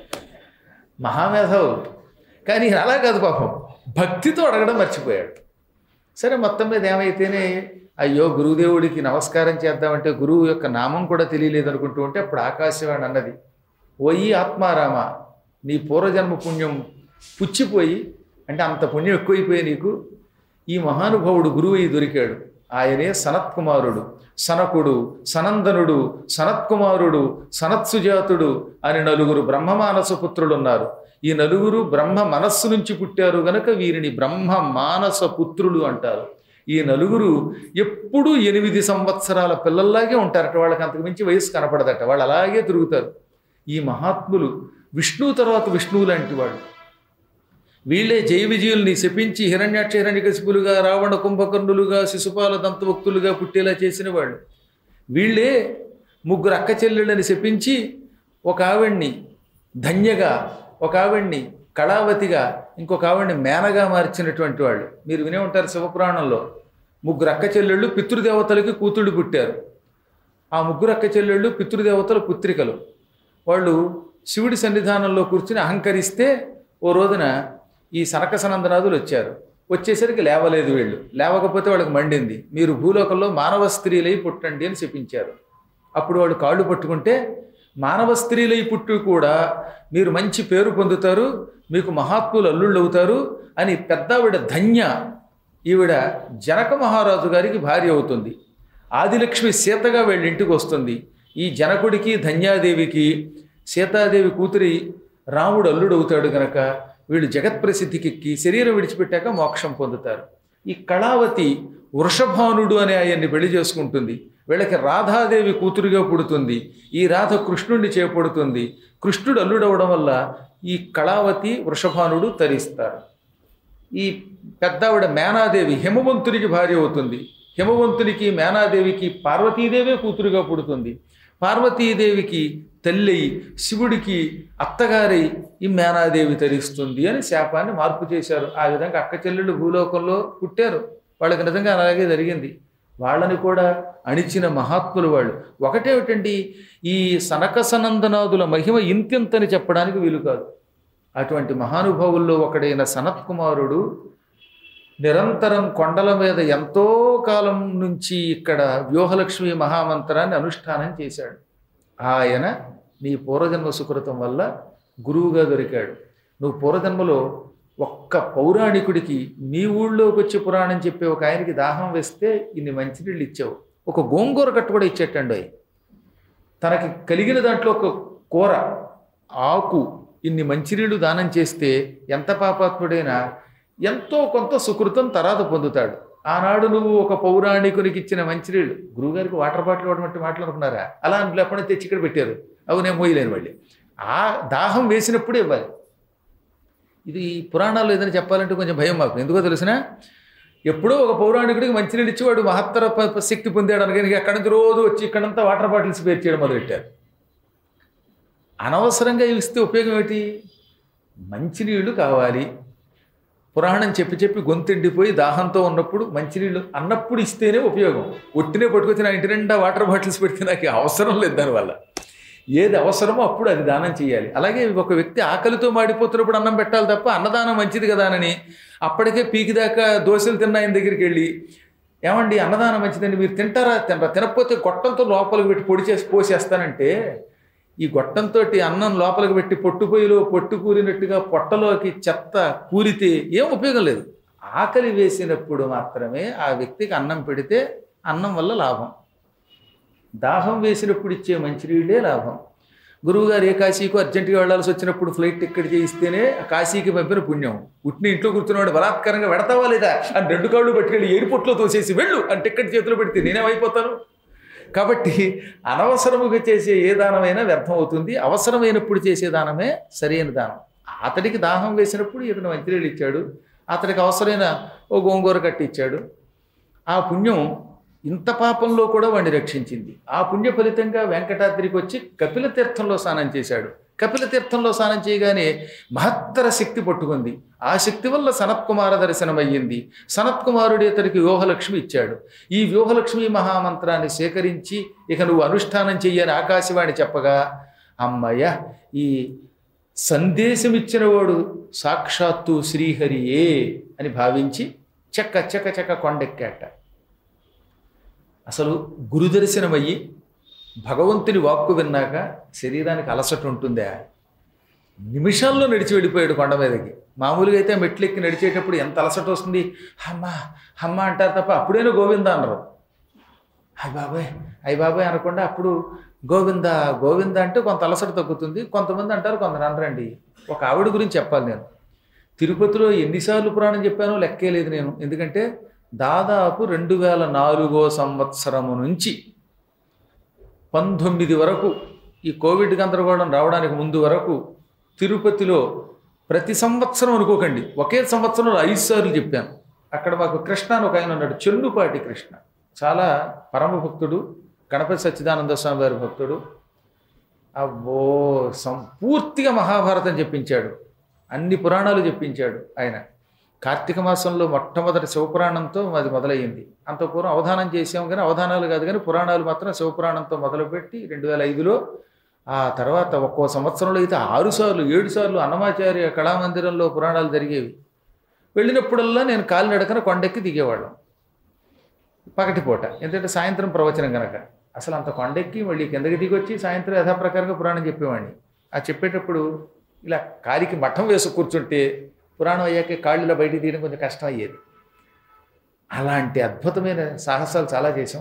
మహామేధావు కానీ ఈయన అలా కాదు పాపం భక్తితో అడగడం మర్చిపోయాడు సరే మొత్తం మీద ఏమైతేనే అయ్యో గురుదేవుడికి నమస్కారం చేద్దామంటే గురువు యొక్క నామం కూడా తెలియలేదు అనుకుంటూ ఉంటే అప్పుడు ఆకాశవాణి అన్నది ఓయి ఆత్మారామ నీ పూర్వజన్మ పుణ్యం పుచ్చిపోయి అంటే అంత పుణ్యం ఎక్కువైపోయి నీకు ఈ మహానుభావుడు గురువు దొరికాడు ఆయనే సనత్కుమారుడు సనకుడు సనందనుడు సనత్కుమారుడు సనత్సుజాతుడు అని నలుగురు బ్రహ్మమానస పుత్రులు ఉన్నారు ఈ నలుగురు బ్రహ్మ మనస్సు నుంచి పుట్టారు గనక వీరిని బ్రహ్మ మానస పుత్రులు అంటారు ఈ నలుగురు ఎప్పుడూ ఎనిమిది సంవత్సరాల పిల్లల్లాగే ఉంటారట వాళ్ళకి అంతకు మించి వయసు కనపడదట వాళ్ళు అలాగే తిరుగుతారు ఈ మహాత్ములు విష్ణువు తర్వాత విష్ణువు లాంటి వాళ్ళు వీళ్ళే జయ విజయుల్ని శపించి హిరణ్యాక్ష హిరణ్యకశిపులుగా రావణ కుంభకర్ణులుగా శిశుపాల దంతభక్తులుగా పుట్టేలా చేసిన వాళ్ళు వీళ్ళే ముగ్గురు అక్క చెల్లెళ్ళని శపించి ఒక ఆవిడ్ని ధన్యగా ఒక ఆవిడ్ని కళావతిగా ఇంకొక ఆవిడ్ని మేనగా మార్చినటువంటి వాళ్ళు మీరు వినే ఉంటారు శివపురాణంలో ముగ్గురు అక్క చెల్లెళ్ళు పితృదేవతలకి కూతుళ్ళు పుట్టారు ఆ ముగ్గురు అక్క చెల్లెళ్ళు పితృదేవతల పుత్రికలు వాళ్ళు శివుడి సన్నిధానంలో కూర్చుని అహంకరిస్తే ఓ రోజున ఈ సనక సనందనాథులు వచ్చారు వచ్చేసరికి లేవలేదు వీళ్ళు లేవకపోతే వాళ్ళకి మండింది మీరు భూలోకంలో మానవ స్త్రీలై పుట్టండి అని చెప్పించారు అప్పుడు వాళ్ళు కాళ్ళు పట్టుకుంటే మానవ స్త్రీలై పుట్టు కూడా మీరు మంచి పేరు పొందుతారు మీకు మహాత్ములు అల్లుళ్ళు అవుతారు అని పెద్దావిడ ధన్య ఈవిడ జనక మహారాజు గారికి భార్య అవుతుంది ఆదిలక్ష్మి సీతగా వీళ్ళ ఇంటికి వస్తుంది ఈ జనకుడికి ధన్యాదేవికి సీతాదేవి కూతురి రాముడు అల్లుడు అవుతాడు గనక వీళ్ళు జగత్ప్రసిద్ధికెక్కి శరీరం విడిచిపెట్టాక మోక్షం పొందుతారు ఈ కళావతి వృషభానుడు అనే ఆయన్ని పెళ్లి చేసుకుంటుంది వీళ్ళకి రాధాదేవి కూతురుగా పుడుతుంది ఈ రాధ కృష్ణుడిని చేపడుతుంది కృష్ణుడు అల్లుడవడం వల్ల ఈ కళావతి వృషభానుడు తరిస్తారు ఈ పెద్దావిడ మేనాదేవి హిమవంతునికి భార్య అవుతుంది హిమవంతునికి మేనాదేవికి పార్వతీదేవే కూతురుగా పుడుతుంది పార్వతీదేవికి తల్లి శివుడికి అత్తగారై ఈ మేనాదేవి తరిస్తుంది అని శాపాన్ని మార్పు చేశారు ఆ విధంగా అక్క చెల్లెళ్ళు భూలోకంలో పుట్టారు వాళ్ళకి నిజంగా అలాగే జరిగింది వాళ్ళని కూడా అణిచిన మహాత్ములు వాళ్ళు ఒకటేమిటండి ఈ సనక సనందనాదుల మహిమ ఇంతింతని చెప్పడానికి వీలు కాదు అటువంటి మహానుభావుల్లో ఒకడైన సనత్కుమారుడు నిరంతరం కొండల మీద ఎంతో కాలం నుంచి ఇక్కడ వ్యూహలక్ష్మి మహామంత్రాన్ని అనుష్ఠానం చేశాడు ఆయన నీ పూర్వజన్మ సుకృతం వల్ల గురువుగా దొరికాడు నువ్వు పూర్వజన్మలో ఒక్క పౌరాణికుడికి మీ ఊళ్ళోకి వచ్చి పురాణం చెప్పే ఒక ఆయనకి దాహం వేస్తే ఇన్ని మంచినీళ్ళు ఇచ్చావు ఒక గోంగూర కట్టు కూడా ఇచ్చేటండి తనకి కలిగిన దాంట్లో ఒక కూర ఆకు ఇన్ని మంచినీళ్ళు దానం చేస్తే ఎంత పాపాత్ముడైనా ఎంతో కొంత సుకృతం తర్వాత పొందుతాడు ఆనాడు నువ్వు ఒక పౌరాణికునికి ఇచ్చిన మంచినీళ్ళు గురువుగారికి వాటర్ బాటిల్ ఇవ్వడం అంటే మాటలు అనుకున్నారా అలా అని ఎప్పుడైనా తెచ్చి ఇక్కడ పెట్టారు అవి నేను మోయలేను మళ్ళీ ఆ దాహం వేసినప్పుడే ఇవ్వాలి ఇది పురాణాలు ఏదైనా చెప్పాలంటే కొంచెం భయం మాకు ఎందుకో తెలిసిన ఎప్పుడో ఒక పౌరాణికుడికి మంచినీళ్ళు ఇచ్చి వాడు మహత్తర ప- ప- శక్తి పొందాడు అనుకని అక్కడి నుంచి రోజు వచ్చి ఇక్కడంతా వాటర్ బాటిల్స్ పేరు చేయడం మొదలెట్టారు అనవసరంగా ఇవి ఇస్తే ఉపయోగం ఏంటి మంచినీళ్ళు కావాలి పురాణం చెప్పి చెప్పి గొంతెండిపోయి దాహంతో ఉన్నప్పుడు మంచినీళ్ళు అన్నప్పుడు ఇస్తేనే ఉపయోగం ఒట్టినే పట్టుకొచ్చి నా ఇంటి నిండా వాటర్ బాటిల్స్ పెడితే నాకు అవసరం లేదు దానివల్ల ఏది అవసరమో అప్పుడు అది దానం చేయాలి అలాగే ఒక వ్యక్తి ఆకలితో మాడిపోతున్నప్పుడు అన్నం పెట్టాలి తప్ప అన్నదానం మంచిది కదా అని అప్పటికే పీకిదాకా దోశలు తిన్న ఆయన దగ్గరికి వెళ్ళి ఏమండి అన్నదానం మంచిదండి మీరు తింటారా తినరా తినకపోతే గొట్టంతో లోపలికి పెట్టి పొడి చేసి పోసేస్తానంటే ఈ గొట్టంతో అన్నం లోపలికి పెట్టి పొట్టుపొయ్యిలో పొట్టు కూరినట్టుగా పొట్టలోకి చెత్త కూరితే ఏం ఉపయోగం లేదు ఆకలి వేసినప్పుడు మాత్రమే ఆ వ్యక్తికి అన్నం పెడితే అన్నం వల్ల లాభం దాహం వేసినప్పుడు ఇచ్చే మంచినీళ్ళే లాభం గురువుగారు ఏ కాశీకు అర్జెంటుగా వెళ్ళాల్సి వచ్చినప్పుడు ఫ్లైట్ టికెట్ చేయిస్తేనే ఆ కాశీకి పంపిన పుణ్యం ఉట్టిని ఇంట్లో కూర్చున్నవాడు బలాత్కారంగా పెడతావా లేదా అని రెండు కాళ్ళు పట్టుకెళ్ళి ఎయిర్పోర్ట్లో తోసేసి వెళ్ళు అని టికెట్ చేతిలో పెడితే నేనేమైపోతాను కాబట్టి అనవసరముగా చేసే ఏ దానమైనా వ్యర్థం అవుతుంది అవసరమైనప్పుడు చేసే దానమే సరైన దానం అతడికి దాహం వేసినప్పుడు ఇతను మంచినీళ్ళు ఇచ్చాడు అతడికి అవసరమైన ఓ గోంగూర కట్టి ఇచ్చాడు ఆ పుణ్యం ఇంత పాపంలో కూడా వాడిని రక్షించింది ఆ పుణ్య ఫలితంగా వెంకటాద్రికి వచ్చి కపిల తీర్థంలో స్నానం చేశాడు కపిల తీర్థంలో స్నానం చేయగానే మహత్తర శక్తి పట్టుకుంది ఆ శక్తి వల్ల సనత్కుమార దర్శనం అయ్యింది సనత్కుమారుడు ఇతడికి వ్యూహలక్ష్మి ఇచ్చాడు ఈ వ్యూహలక్ష్మి మహామంత్రాన్ని సేకరించి ఇక నువ్వు అనుష్ఠానం చెయ్యని ఆకాశవాణి చెప్పగా అమ్మయ్య ఈ సందేశం ఇచ్చిన వాడు సాక్షాత్తు శ్రీహరియే అని భావించి చెక్క చెక్క చెక్క కొండెక్కాట అసలు గురుదర్శనమయ్యి భగవంతుని వాక్కు విన్నాక శరీరానికి అలసట ఉంటుందా నిమిషాల్లో నడిచి వెళ్ళిపోయాడు కొండ మీదకి మామూలుగా అయితే మెట్లెక్కి నడిచేటప్పుడు ఎంత అలసట వస్తుంది హమ్మ హమ్మ అంటారు తప్ప అప్పుడైనా గోవింద అనరు అయ్య బాబాయ్ అయ్య బాబాయ్ అనకుండా అప్పుడు గోవింద గోవింద అంటే కొంత అలసట తగ్గుతుంది కొంతమంది అంటారు కొందరు అనరండి ఒక ఆవిడ గురించి చెప్పాలి నేను తిరుపతిలో ఎన్నిసార్లు పురాణం చెప్పానో లెక్కే లేదు నేను ఎందుకంటే దాదాపు రెండు వేల నాలుగో సంవత్సరము నుంచి పంతొమ్మిది వరకు ఈ కోవిడ్ గందరగోళం రావడానికి ముందు వరకు తిరుపతిలో ప్రతి సంవత్సరం అనుకోకండి ఒకే సంవత్సరంలో ఐదు సార్లు చెప్పాను అక్కడ మాకు కృష్ణ అని ఒక ఆయన ఉన్నాడు చెన్నుపాటి కృష్ణ చాలా పరమ భక్తుడు గణపతి సచ్చిదానంద స్వామి వారి భక్తుడు అబ్బో సంపూర్తిగా మహాభారతం చెప్పించాడు అన్ని పురాణాలు చెప్పించాడు ఆయన కార్తీక మాసంలో మొట్టమొదటి శివపురాణంతో అది మొదలయ్యింది అంత పూర్వం అవధానం చేసాం కానీ అవధానాలు కాదు కానీ పురాణాలు మాత్రం శివపురాణంతో మొదలుపెట్టి రెండు వేల ఐదులో ఆ తర్వాత ఒక్కో సంవత్సరంలో అయితే ఆరు సార్లు ఏడు సార్లు అన్నమాచార్య కళామందిరంలో పురాణాలు జరిగేవి వెళ్ళినప్పుడల్లా నేను కాలినడకన కొండెక్కి దిగేవాళ్ళం పగటిపూట ఎందుకంటే సాయంత్రం ప్రవచనం కనుక అసలు అంత కొండెక్కి మళ్ళీ కిందకి దిగొచ్చి సాయంత్రం యథాప్రకారంగా పురాణం చెప్పేవాడిని ఆ చెప్పేటప్పుడు ఇలా కాలికి మఠం వేసి కూర్చుంటే పురాణం అయ్యాక కాళ్ళు ఇలా బయటికి తీయడం కొంచెం కష్టం అయ్యేది అలాంటి అద్భుతమైన సాహసాలు చాలా చేసాం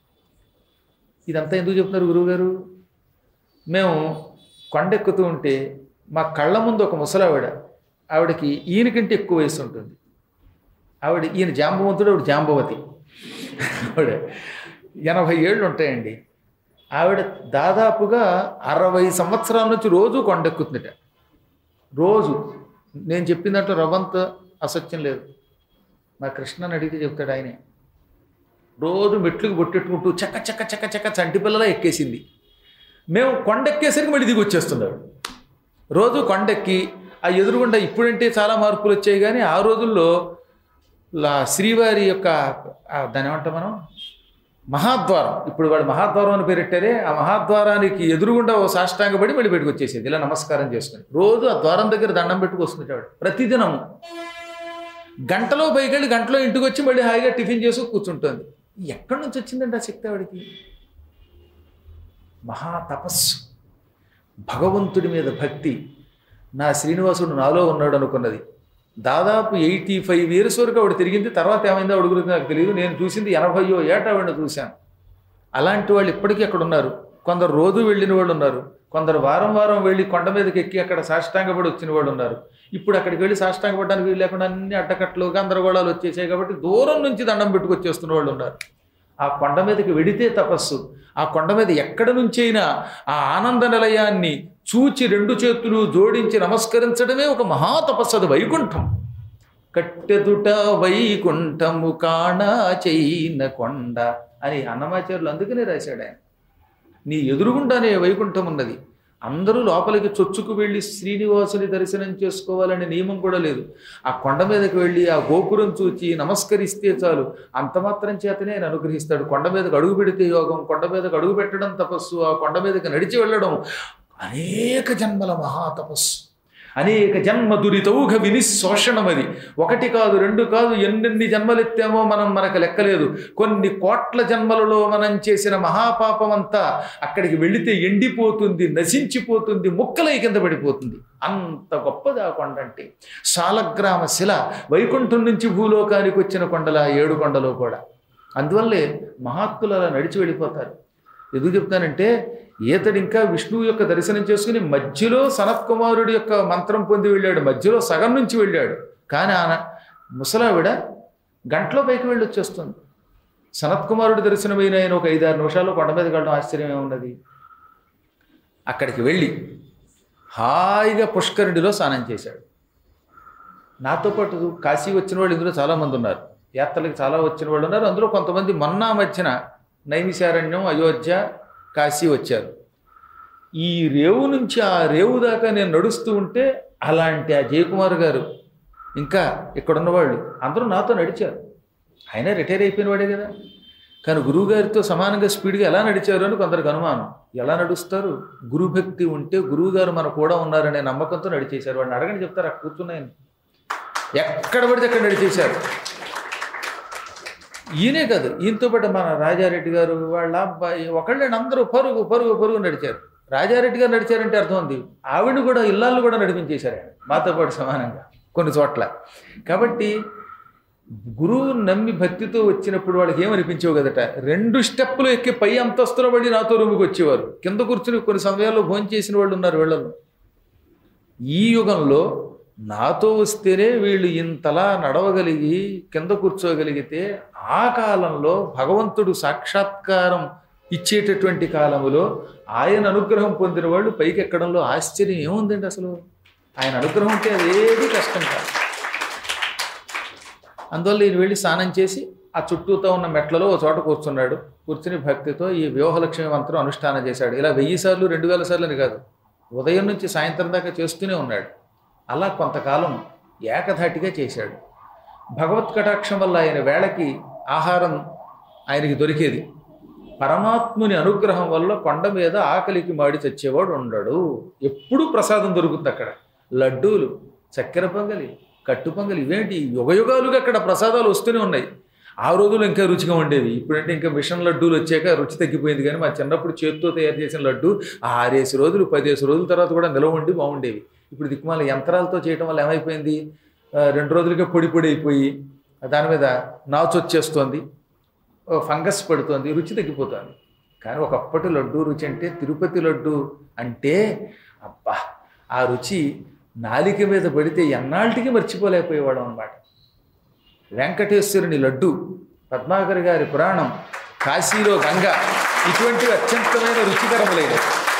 ఇదంతా ఎందుకు చెప్తున్నారు గురువుగారు మేము కొండెక్కుతూ ఉంటే మా కళ్ళ ముందు ఒక ముసలావిడ ఆవిడకి ఈయనకంటే ఎక్కువ వయసు ఉంటుంది ఆవిడ ఈయన జాంబవంతుడు ఆవిడ జాంబవతి ఆవిడ ఎనభై ఏళ్ళు ఉంటాయండి ఆవిడ దాదాపుగా అరవై సంవత్సరాల నుంచి రోజు కొండెక్కుతుందట రోజు నేను చెప్పిన దాంట్లో రవ్వంత అసత్యం లేదు మా కృష్ణని అడిగితే చెప్తాడు ఆయనే రోజు మెట్లుకు బొట్టెట్టుకుంటూ చక్క చక్క చక్క చక్క చంటి పిల్లలా ఎక్కేసింది మేము కొండెక్కేసరికి మళ్ళీ దిగి వచ్చేస్తున్నాడు రోజు కొండెక్కి ఆ ఎదురుగుండా ఇప్పుడంటే చాలా మార్పులు వచ్చాయి కానీ ఆ రోజుల్లో లా శ్రీవారి యొక్క ఆ దాని ఏమంటాం మనం మహాద్వారం ఇప్పుడు వాడు మహాద్వారం అని పేరెట్టారే ఆ మహాద్వారానికి ఎదురుగుండా ఓ సాష్టాంగపడి మళ్ళీ బయటకు వచ్చేసేది ఇలా నమస్కారం చేసుకుని రోజు ఆ ద్వారం దగ్గర దండం పెట్టుకు వస్తుంటాడు ప్రతిదినము గంటలో పైకెళ్ళి గంటలో ఇంటికి వచ్చి మళ్ళీ హాయిగా టిఫిన్ చేసి కూర్చుంటుంది ఎక్కడి నుంచి వచ్చిందండి ఆ శక్తి ఆవిడికి మహా తపస్సు భగవంతుడి మీద భక్తి నా శ్రీనివాసుడు నాలో ఉన్నాడు అనుకున్నది దాదాపు ఎయిటీ ఫైవ్ ఇయర్స్ వరకు ఆవిడ తిరిగింది తర్వాత ఏమైందో ఆవిడ గురించి నాకు తెలియదు నేను చూసింది ఎనభైయో ఏట ఆవిడ చూశాను అలాంటి వాళ్ళు ఇప్పటికీ అక్కడ ఉన్నారు కొందరు రోజు వెళ్ళిన వాళ్ళు ఉన్నారు కొందరు వారం వారం వెళ్ళి కొండ మీదకి ఎక్కి అక్కడ సాష్టాంగపడి వచ్చిన వాళ్ళు ఉన్నారు ఇప్పుడు అక్కడికి వెళ్ళి సాష్టాంగపడడానికి వీలు లేకుండా అన్ని అడ్డకట్లు గందరగోళాలు వచ్చేసాయి కాబట్టి దూరం నుంచి దండం పెట్టుకొచ్చేస్తున్న వాళ్ళు ఉన్నారు ఆ కొండ మీదకి వెడితే తపస్సు ఆ కొండ మీద ఎక్కడి నుంచైనా ఆ ఆనంద నిలయాన్ని చూచి రెండు చేతులు జోడించి నమస్కరించడమే ఒక మహా తపస్సు అది వైకుంఠం కట్టెదుట వైకుంఠము కాణా చైన కొండ అని అన్నమాచార్యులు అందుకనే రాశాడు ఆయన నీ ఎదురుగుండానే వైకుంఠం ఉన్నది అందరూ లోపలికి చొచ్చుకు వెళ్ళి శ్రీనివాసుని దర్శనం చేసుకోవాలనే నియమం కూడా లేదు ఆ కొండ మీదకి వెళ్ళి ఆ గోపురం చూచి నమస్కరిస్తే చాలు అంత మాత్రం చేతనే ఆయన అనుగ్రహిస్తాడు కొండ మీదకి అడుగు పెడితే యోగం కొండ మీదకి అడుగు పెట్టడం తపస్సు ఆ కొండ మీదకి నడిచి వెళ్ళడం అనేక జన్మల మహా తపస్సు అనేక జన్మ దురితౌఘ వినిశోషణం అది ఒకటి కాదు రెండు కాదు ఎన్నెన్ని జన్మలెత్తామో మనం మనకు లెక్కలేదు కొన్ని కోట్ల జన్మలలో మనం చేసిన మహాపాపం అంతా అక్కడికి వెళితే ఎండిపోతుంది నశించిపోతుంది ముక్కలై కింద పడిపోతుంది అంత గొప్పది ఆ కొండ అంటే సాలగ్రామ శిల వైకుంఠం నుంచి భూలోకానికి వచ్చిన కొండల ఏడు కొండలో కూడా అందువల్లే మహాత్ములు అలా నడిచి వెళ్ళిపోతారు ఎందుకు చెప్తానంటే ఈతడు ఇంకా విష్ణువు యొక్క దర్శనం చేసుకుని మధ్యలో సనత్ కుమారుడి యొక్క మంత్రం పొంది వెళ్ళాడు మధ్యలో సగం నుంచి వెళ్ళాడు కానీ ఆయన ముసలావిడ గంటలో పైకి వెళ్ళి వచ్చేస్తుంది సనత్ కుమారుడి దర్శనమైన ఆయన ఒక ఐదారు నిమిషాల్లో కొండ మీదకి వెళ్ళడం ఆశ్చర్యం ఏమున్నది అక్కడికి వెళ్ళి హాయిగా పుష్కరుడిలో స్నానం చేశాడు నాతో పాటు కాశీ వచ్చిన వాళ్ళు ఇందులో చాలామంది ఉన్నారు యాత్రలకు చాలా వచ్చిన వాళ్ళు ఉన్నారు అందులో కొంతమంది మొన్న మధ్యన నైమిశారణ్యం అయోధ్య కాశీ వచ్చారు ఈ రేవు నుంచి ఆ రేవు దాకా నేను నడుస్తూ ఉంటే అలాంటి ఆ జయకుమార్ గారు ఇంకా ఇక్కడ ఉన్నవాళ్ళు అందరూ నాతో నడిచారు ఆయన రిటైర్ అయిపోయిన వాడే కదా కానీ గురువుగారితో సమానంగా స్పీడ్గా ఎలా నడిచారు అని కొందరికి అనుమానం ఎలా నడుస్తారు గురుభక్తి ఉంటే గురువుగారు మన కూడా ఉన్నారనే నమ్మకంతో నడిచేశారు వాడిని అడగని చెప్తారు అక్కడ కూర్చున్నాయని ఎక్కడ పడితే అక్కడ నడిచేశారు ఈయనే కాదు ఈయనతో పాటు మన రాజారెడ్డి గారు వాళ్ళ అబ్బాయి ఒకళ్ళే అందరూ పరుగు పరుగు పరుగు నడిచారు రాజారెడ్డి గారు నడిచారంటే అర్థం ఉంది ఆవిడ కూడా ఇల్లాళ్ళు కూడా నడిపించేశారు ఆయన మాతో పాటు సమానంగా కొన్ని చోట్ల కాబట్టి గురువు నమ్మి భక్తితో వచ్చినప్పుడు వాళ్ళకి ఏమనిపించవు కదట రెండు స్టెప్పులు ఎక్కి పై అంతస్తులో పడి నాతో రూముకి వచ్చేవారు కింద కూర్చుని కొన్ని సమయాల్లో భోజనం చేసిన వాళ్ళు ఉన్నారు వీళ్ళలో ఈ యుగంలో నాతో వస్తేనే వీళ్ళు ఇంతలా నడవగలిగి కింద కూర్చోగలిగితే ఆ కాలంలో భగవంతుడు సాక్షాత్కారం ఇచ్చేటటువంటి కాలములో ఆయన అనుగ్రహం పొందిన వాళ్ళు పైకి ఎక్కడంలో ఆశ్చర్యం ఏముందండి అసలు ఆయన అనుగ్రహం ఉంటే అదేది కష్టం కాదు అందువల్ల ఈయన వెళ్ళి స్నానం చేసి ఆ చుట్టూతో ఉన్న మెట్లలో ఒక చోట కూర్చున్నాడు కూర్చుని భక్తితో ఈ వ్యూహలక్ష్మి మంత్రం అనుష్ఠానం చేశాడు ఇలా వెయ్యి సార్లు రెండు వేల సార్లు అని కాదు ఉదయం నుంచి సాయంత్రం దాకా చేస్తూనే ఉన్నాడు అలా కొంతకాలం ఏకధాటిగా చేశాడు భగవత్ కటాక్షం వల్ల ఆయన వేళకి ఆహారం ఆయనకి దొరికేది పరమాత్ముని అనుగ్రహం వల్ల కొండ మీద ఆకలికి మాడి చచ్చేవాడు ఉండడు ఎప్పుడూ ప్రసాదం దొరుకుతుంది అక్కడ లడ్డూలు చక్కెర పొంగలి కట్టు పొంగలి ఇవేంటి యుగయుగాలుగా అక్కడ ప్రసాదాలు వస్తూనే ఉన్నాయి ఆ రోజులు ఇంకా రుచిగా ఉండేవి ఇప్పుడంటే ఇంకా మిషన్ లడ్డూలు వచ్చాక రుచి తగ్గిపోయింది కానీ మా చిన్నప్పుడు చేతితో తయారు చేసిన లడ్డు ఆరేసి రోజులు పదేసి రోజుల తర్వాత కూడా నిలవ ఉండి బాగుండేవి ఇప్పుడు దిక్కుమాల యంత్రాలతో చేయడం వల్ల ఏమైపోయింది ఆ, రెండు రోజులకే పొడి పొడి అయిపోయి దాని మీద నాచు వచ్చేస్తోంది ఓ ఫంగస్ పడుతోంది రుచి తగ్గిపోతుంది కానీ ఒకప్పటి లడ్డు రుచి అంటే తిరుపతి లడ్డు అంటే అబ్బా ఆ రుచి నాలిక మీద పడితే ఎన్నాళ్ళకి మర్చిపోలేకపోయేవాడు అనమాట వెంకటేశ్వరుని లడ్డు పద్మాకర్ గారి పురాణం కాశీలో గంగ ఇటువంటివి అత్యంతమైన రుచికరములైనవి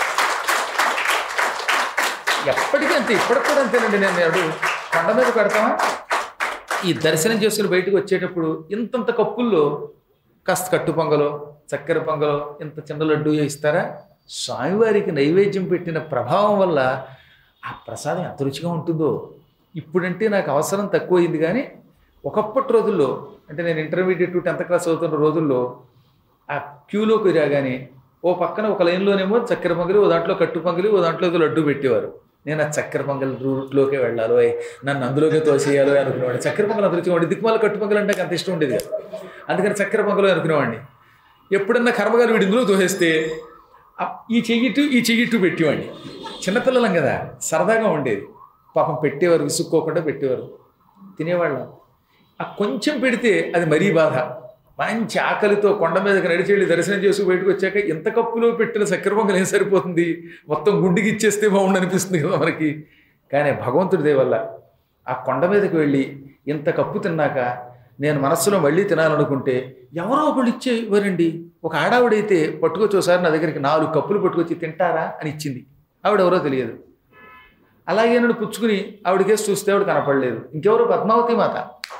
ఎప్పటికీ అంతే ఇప్పటికి కూడా అంతేనండి నేను అడు కొండ మీద పెడతామా ఈ దర్శనం చేసుకుని బయటకు వచ్చేటప్పుడు ఇంతంత కప్పుల్లో కాస్త కట్టు పొంగలో చక్కెర పొంగలో ఇంత చిన్న లడ్డు ఇస్తారా స్వామివారికి నైవేద్యం పెట్టిన ప్రభావం వల్ల ఆ ప్రసాదం ఎంత రుచిగా ఉంటుందో ఇప్పుడంటే నాకు అవసరం తక్కువైంది కానీ ఒకప్పటి రోజుల్లో అంటే నేను ఇంటర్మీడియట్ టెన్త్ క్లాస్ చదువుతున్న రోజుల్లో ఆ క్యూలోకి రాగానే ఓ పక్కన ఒక లైన్లోనేమో చక్కెర పొంగలి ఓ దాంట్లో కట్టు పొంగలి ఓ దాంట్లో ఏదో లడ్డు పెట్టేవారు నేను ఆ చక్కెర పొంగల్ రూట్లోకే వెళ్ళాలి ఓయ్ నన్ను అందులోకే తోసేయాలి అనుకునేవాడిని చక్కెర పొంగల్ అంత రుచిగా ఉండేది దిక్కుమాల కట్టు పొంగల్ అంటే నాకు అంత ఇష్టం ఉండేది కాదు అందుకని చక్కెర పొంగలు అనుకునేవాడిని ఎప్పుడన్నా కర్మగారు వీడి ఇందులో తోసేస్తే ఆ ఈ చెయ్యిటు ఈ చెయ్యిటు పెట్టేవాడిని చిన్నపిల్లలం కదా సరదాగా ఉండేది పాపం పెట్టేవారు విసుక్కోకుండా పెట్టేవారు తినేవాళ్ళం ఆ కొంచెం పెడితే అది మరీ బాధ మంచి ఆకలితో కొండ మీదకి నడిచెళ్ళి దర్శనం చేసుకు బయటకు వచ్చాక ఇంత కప్పులో పెట్టిన చక్కెర పొంగల్ ఏం సరిపోతుంది మొత్తం గుండెకి ఇచ్చేస్తే బాగుండు అనిపిస్తుంది కదా మనకి కానీ భగవంతుడి దయ వల్ల ఆ కొండ మీదకి వెళ్ళి ఇంత కప్పు తిన్నాక నేను మనస్సులో మళ్ళీ తినాలనుకుంటే ఎవరో ఒకళ్ళు ఇచ్చే ఇవ్వరండి ఒక ఆడావిడైతే పట్టుకొచ్చి ఒకసారి నా దగ్గరికి నాలుగు కప్పులు పట్టుకొచ్చి తింటారా అని ఇచ్చింది ఆవిడ ఎవరో తెలియదు అలాగే నన్ను పుచ్చుకుని ఆవిడకేసి చూస్తే ఆవిడ కనపడలేదు ఇంకెవరు పద్మావతి మాత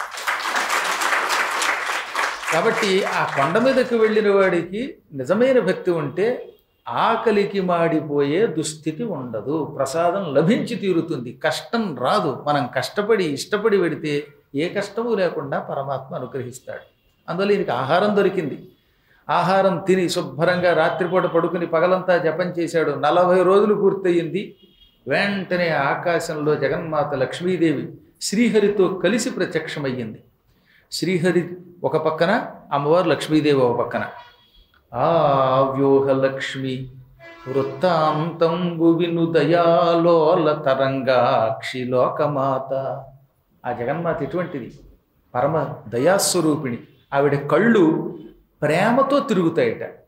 కాబట్టి ఆ కొండ మీదకు వెళ్ళిన వాడికి నిజమైన భక్తి ఉంటే ఆకలికి మాడిపోయే దుస్థితి ఉండదు ప్రసాదం లభించి తీరుతుంది కష్టం రాదు మనం కష్టపడి ఇష్టపడి పెడితే ఏ కష్టము లేకుండా పరమాత్మ అనుగ్రహిస్తాడు అందువల్ల ఈయనకి ఆహారం దొరికింది ఆహారం తిని శుభ్రంగా రాత్రిపూట పడుకుని పగలంతా జపం చేశాడు నలభై రోజులు పూర్తయింది వెంటనే ఆకాశంలో జగన్మాత లక్ష్మీదేవి శ్రీహరితో కలిసి ప్రత్యక్షమయ్యింది శ్రీహరి ఒక పక్కన అమ్మవారు లక్ష్మీదేవి ఒక పక్కన ఆ వ్యూహలక్ష్మి వృత్తాంతంబు విను దయాలోల తరంగాక్షి లోకమాత ఆ జగన్మాత ఎటువంటిది పరమ దయాస్వరూపిణి ఆవిడ కళ్ళు ప్రేమతో తిరుగుతాయట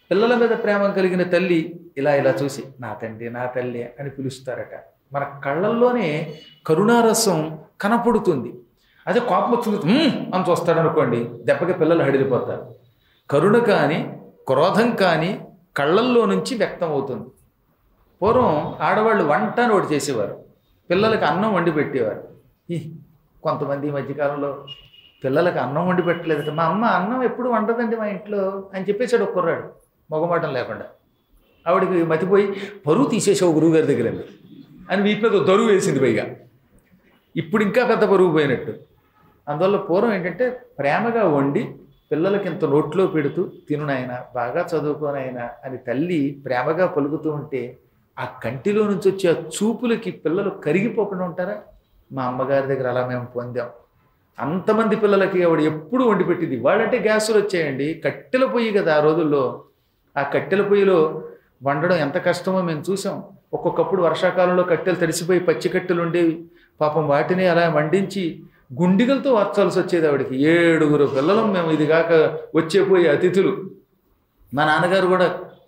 పిల్లల మీద ప్రేమ కలిగిన తల్లి ఇలా ఇలా చూసి నా తండ్రి నా తల్లి అని పిలుస్తారట మన కళ్ళల్లోనే కరుణారసం కనపడుతుంది అదే కోపం వచ్చింది "ఉమ్" అని చూస్తాడు అనుకోండి దెబ్బకి పిల్లలు హడిలిపోతారు కరుణ కానీ క్రోధం కానీ కళ్ళల్లో నుంచి వ్యక్తం అవుతుంది పూర్వం ఆడవాళ్ళు వంట అని ఒకటి చేసేవారు పిల్లలకి అన్నం వండి పెట్టేవారు ఈ కొంతమంది ఈ మధ్యకాలంలో పిల్లలకి అన్నం వండి పెట్టలేదట మా అమ్మ అన్నం ఎప్పుడు వండదండి మా ఇంట్లో అని చెప్పేసాడు ఒక కుర్రాడు మొగమాటం లేకుండా ఆవిడకి మతిపోయి పరువు తీసేసావు గురువు గారి దగ్గర వెళ్ళి అని వీటి మీద ఓ దరువు వేసింది పైగా ఇప్పుడు ఇంకా పెద్ద పరువు పోయినట్టు అందువల్ల పూర్వం ఏంటంటే ప్రేమగా వండి పిల్లలకి ఇంత నోట్లో పెడుతూ తినునాయన బాగా చదువుకోనాయన అని తల్లి ప్రేమగా పలుకుతూ ఉంటే ఆ కంటిలో నుంచి వచ్చే ఆ చూపులకి పిల్లలు కరిగిపోకుండా ఉంటారా మా అమ్మగారి దగ్గర అలా మేము పొందాం అంతమంది పిల్లలకి ఆవిడ ఎప్పుడు వండి పెట్టింది వాళ్ళంటే గ్యాసులు వచ్చాయండి కట్టెల పొయ్యి కదా ఆ రోజుల్లో ఆ కట్టెల పొయ్యిలో వండడం ఎంత కష్టమో మేము చూసాం ఒక్కొక్కప్పుడు వర్షాకాలంలో కట్టెలు తడిసిపోయి పచ్చి కట్టెలు ఉండేవి పాపం వాటిని అలా వండించి గుండిగలతో వార్చాల్సి వచ్చేది ఆవిడకి ఏడుగురు పిల్లలం మేము ఇది కాక వచ్చేపోయే అతిథులు మా నాన్నగారు కూడా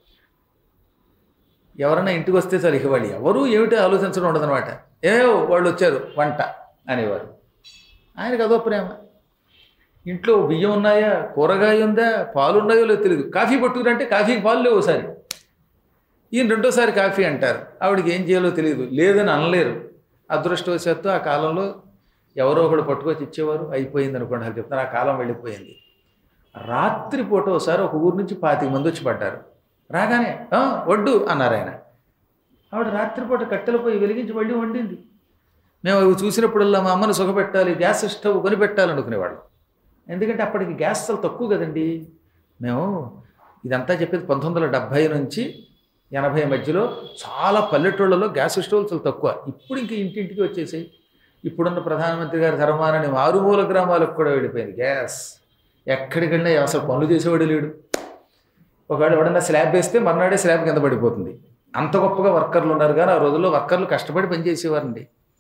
ఎవరైనా ఇంటికి వస్తే చాలు ఇక వాళ్ళు ఎవరు ఏమిటి ఆలోచించడం ఉండదన్నమాట ఏ వాళ్ళు వచ్చారు వంట అనేవారు ఆయనకు అదో ప్రేమ ఇంట్లో బియ్యం ఉన్నాయా కూరగాయ ఉందా పాలు ఉన్నాయో లేదో తెలియదు కాఫీ పట్టుకురంటే కాఫీకి పాలు లేవు ఒకసారి ఈయన రెండోసారి కాఫీ అంటారు ఆవిడకి ఏం చేయాలో తెలియదు లేదని అనలేరు అదృష్టవశాత్తు ఆ కాలంలో ఎవరో ఒకడు పట్టుకొచ్చి ఇచ్చేవారు అయిపోయింది అనుకోండి అది చెప్తాను ఆ కాలం వెళ్ళిపోయింది రాత్రిపూట ఒకసారి ఒక ఊరు నుంచి పాతిక మంది వచ్చి పడ్డారు రాగానే "ఆ, వడ్డు అన్నారు ఆయన ఆవిడ రాత్రిపూట కట్టెల పోయి వెలిగించి మళ్ళీ వండింది మేము అవి చూసినప్పుడల్లా మా అమ్మను సుఖపెట్టాలి గ్యాస్ స్టవ్ కొనిపెట్టాలి అనుకునేవాళ్ళం ఎందుకంటే అప్పటికి గ్యాస్ చాలా తక్కువ కదండి మేము ఇదంతా చెప్పేది పంతొమ్మిది వందల డెబ్భై నుంచి ఎనభై మధ్యలో చాలా పల్లెటూళ్ళలో గ్యాస్ స్టవ్లు చాలా తక్కువ ఇప్పుడు ఇంక ఇంటింటికి వచ్చేసాయి ఇప్పుడున్న ప్రధానమంత్రి గారి ధర్మానని మారుమూల గ్రామాలకు కూడా వెళ్ళిపోయింది గ్యాస్ ఎక్కడికి వెళ్ళినా అసలు పనులు చేసేవాడు లేడు ఒకవేళ ఎవడన్నా స్లాబ్ వేస్తే మర్నాడే స్లాబ్ కింద పడిపోతుంది అంత గొప్పగా వర్కర్లు ఉన్నారు కానీ ఆ రోజుల్లో వర్కర్లు కష్టపడి పనిచేసేవారండి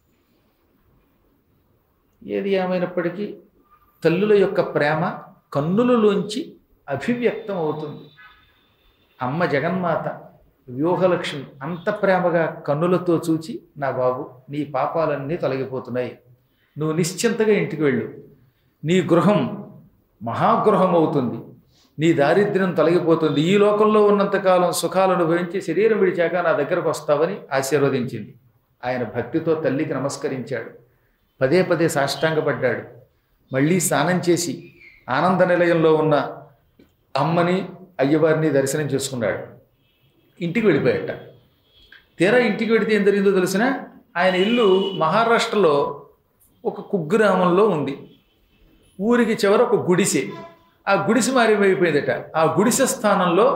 ఏది ఏమైనప్పటికీ తల్లుల యొక్క ప్రేమ కన్నులలోంచి అభివ్యక్తం అవుతుంది అమ్మ జగన్మాత వ్యూహలక్ష్మి అంత ప్రేమగా కన్నులతో చూచి నా బాబు నీ పాపాలన్నీ తొలగిపోతున్నాయి నువ్వు నిశ్చింతగా ఇంటికి వెళ్ళు నీ గృహం మహాగృహం అవుతుంది నీ దారిద్ర్యం తొలగిపోతుంది ఈ లోకంలో ఉన్నంతకాలం సుఖాలు అనుభవించి శరీరం విడిచాక నా దగ్గరకు వస్తావని ఆశీర్వదించింది ఆయన భక్తితో తల్లికి నమస్కరించాడు పదే పదే సాష్టాంగపడ్డాడు మళ్ళీ స్నానం చేసి ఆనంద నిలయంలో ఉన్న అమ్మని అయ్యవారిని దర్శనం చేసుకున్నాడు ఇంటికి వెళ్ళిపోయాట తీరా ఇంటికి వెళితే ఏం జరిగిందో తెలిసిన ఆయన ఇల్లు మహారాష్ట్రలో ఒక కుగ్రామంలో ఉంది ఊరికి చివర ఒక గుడిసె ఆ గుడిసె మారిపోయిపోయిందట ఆ గుడిసె స్థానంలో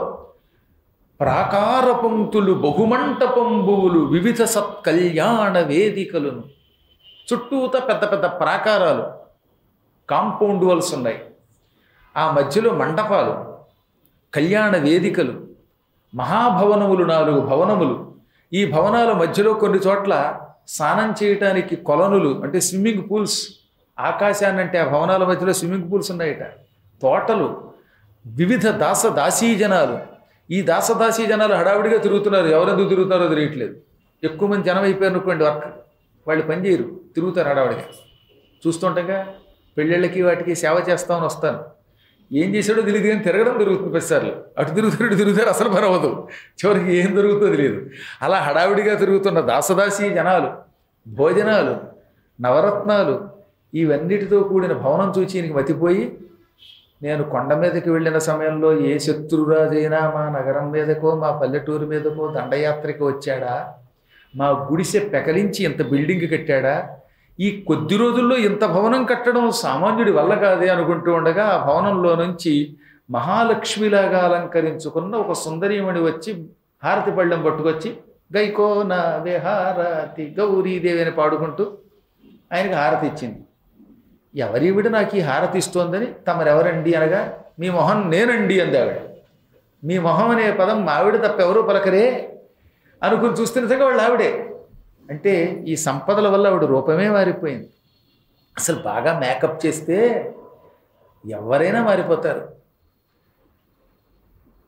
ప్రాకార పంక్తులు బహుమంటపంబువులు వివిధ సత్కల్యాణ వేదికలను చుట్టూత పెద్ద పెద్ద ప్రాకారాలు కాంపౌండ్ వాల్స్ ఉన్నాయి ఆ మధ్యలో మండపాలు కళ్యాణ వేదికలు మహాభవనములు నాలుగు భవనములు ఈ భవనాల మధ్యలో కొన్ని చోట్ల స్నానం చేయటానికి కొలనులు అంటే స్విమ్మింగ్ పూల్స్ ఆకాశాన్ని అంటే ఆ భవనాల మధ్యలో స్విమ్మింగ్ పూల్స్ ఉన్నాయట తోటలు వివిధ దాస దాసీ జనాలు ఈ దాసదాసీ జనాలు హడావిడిగా తిరుగుతున్నారు ఎవరెందుకు తిరుగుతారో తెలియట్లేదు ఎక్కువ మంది జనం అయిపోయారు అనుకోండి వర్క్ వాళ్ళు పని చేయరు తిరుగుతారు హడావిడిగా చూస్తుండగా పెళ్ళిళ్ళకి వాటికి సేవ చేస్తామని వస్తాను ఏం చేశాడో తెలియదు కానీ తిరగడం జరుగుతుంది ప్రతిసార్లు అటు తిరుగుతారు ఇటు తిరుగుతారు అసలు పని అవ్వదు చివరికి ఏం జరుగుతుందో తెలియదు అలా హడావిడిగా తిరుగుతున్న దాసదాసీ జనాలు భోజనాలు నవరత్నాలు ఇవన్నిటితో కూడిన భవనం చూచి ఈయనకి మతిపోయి నేను కొండ మీదకి వెళ్ళిన సమయంలో ఏ శత్రురాజైనా మా నగరం మీదకో మా పల్లెటూరు మీదకో దండయాత్రకి వచ్చాడా మా గుడిసె పెకలించి ఇంత బిల్డింగ్ కట్టాడా ఈ కొద్ది రోజుల్లో ఇంత భవనం కట్టడం సామాన్యుడి వల్ల కాదే అనుకుంటూ ఉండగా ఆ భవనంలో నుంచి మహాలక్ష్మిలాగా అలంకరించుకున్న ఒక సుందరీమణి వచ్చి హారతి పళ్ళెం పట్టుకొచ్చి గైకోన విహారతి గౌరీదేవి అని పాడుకుంటూ ఆయనకి హారతి ఇచ్చింది ఎవరివిడ నాకు ఈ హారతి ఇస్తోందని తమరెవరండి అనగా మీ మొహం నేనండి అంది ఆవిడ మీ మొహం అనే పదం మా ఆవిడ తప్ప ఎవరూ పలకరే అనుకుని చూస్తే నిజంగా వాళ్ళు ఆవిడే అంటే ఈ సంపదల వల్ల ఆవిడ రూపమే మారిపోయింది అసలు బాగా మేకప్ చేస్తే ఎవరైనా మారిపోతారు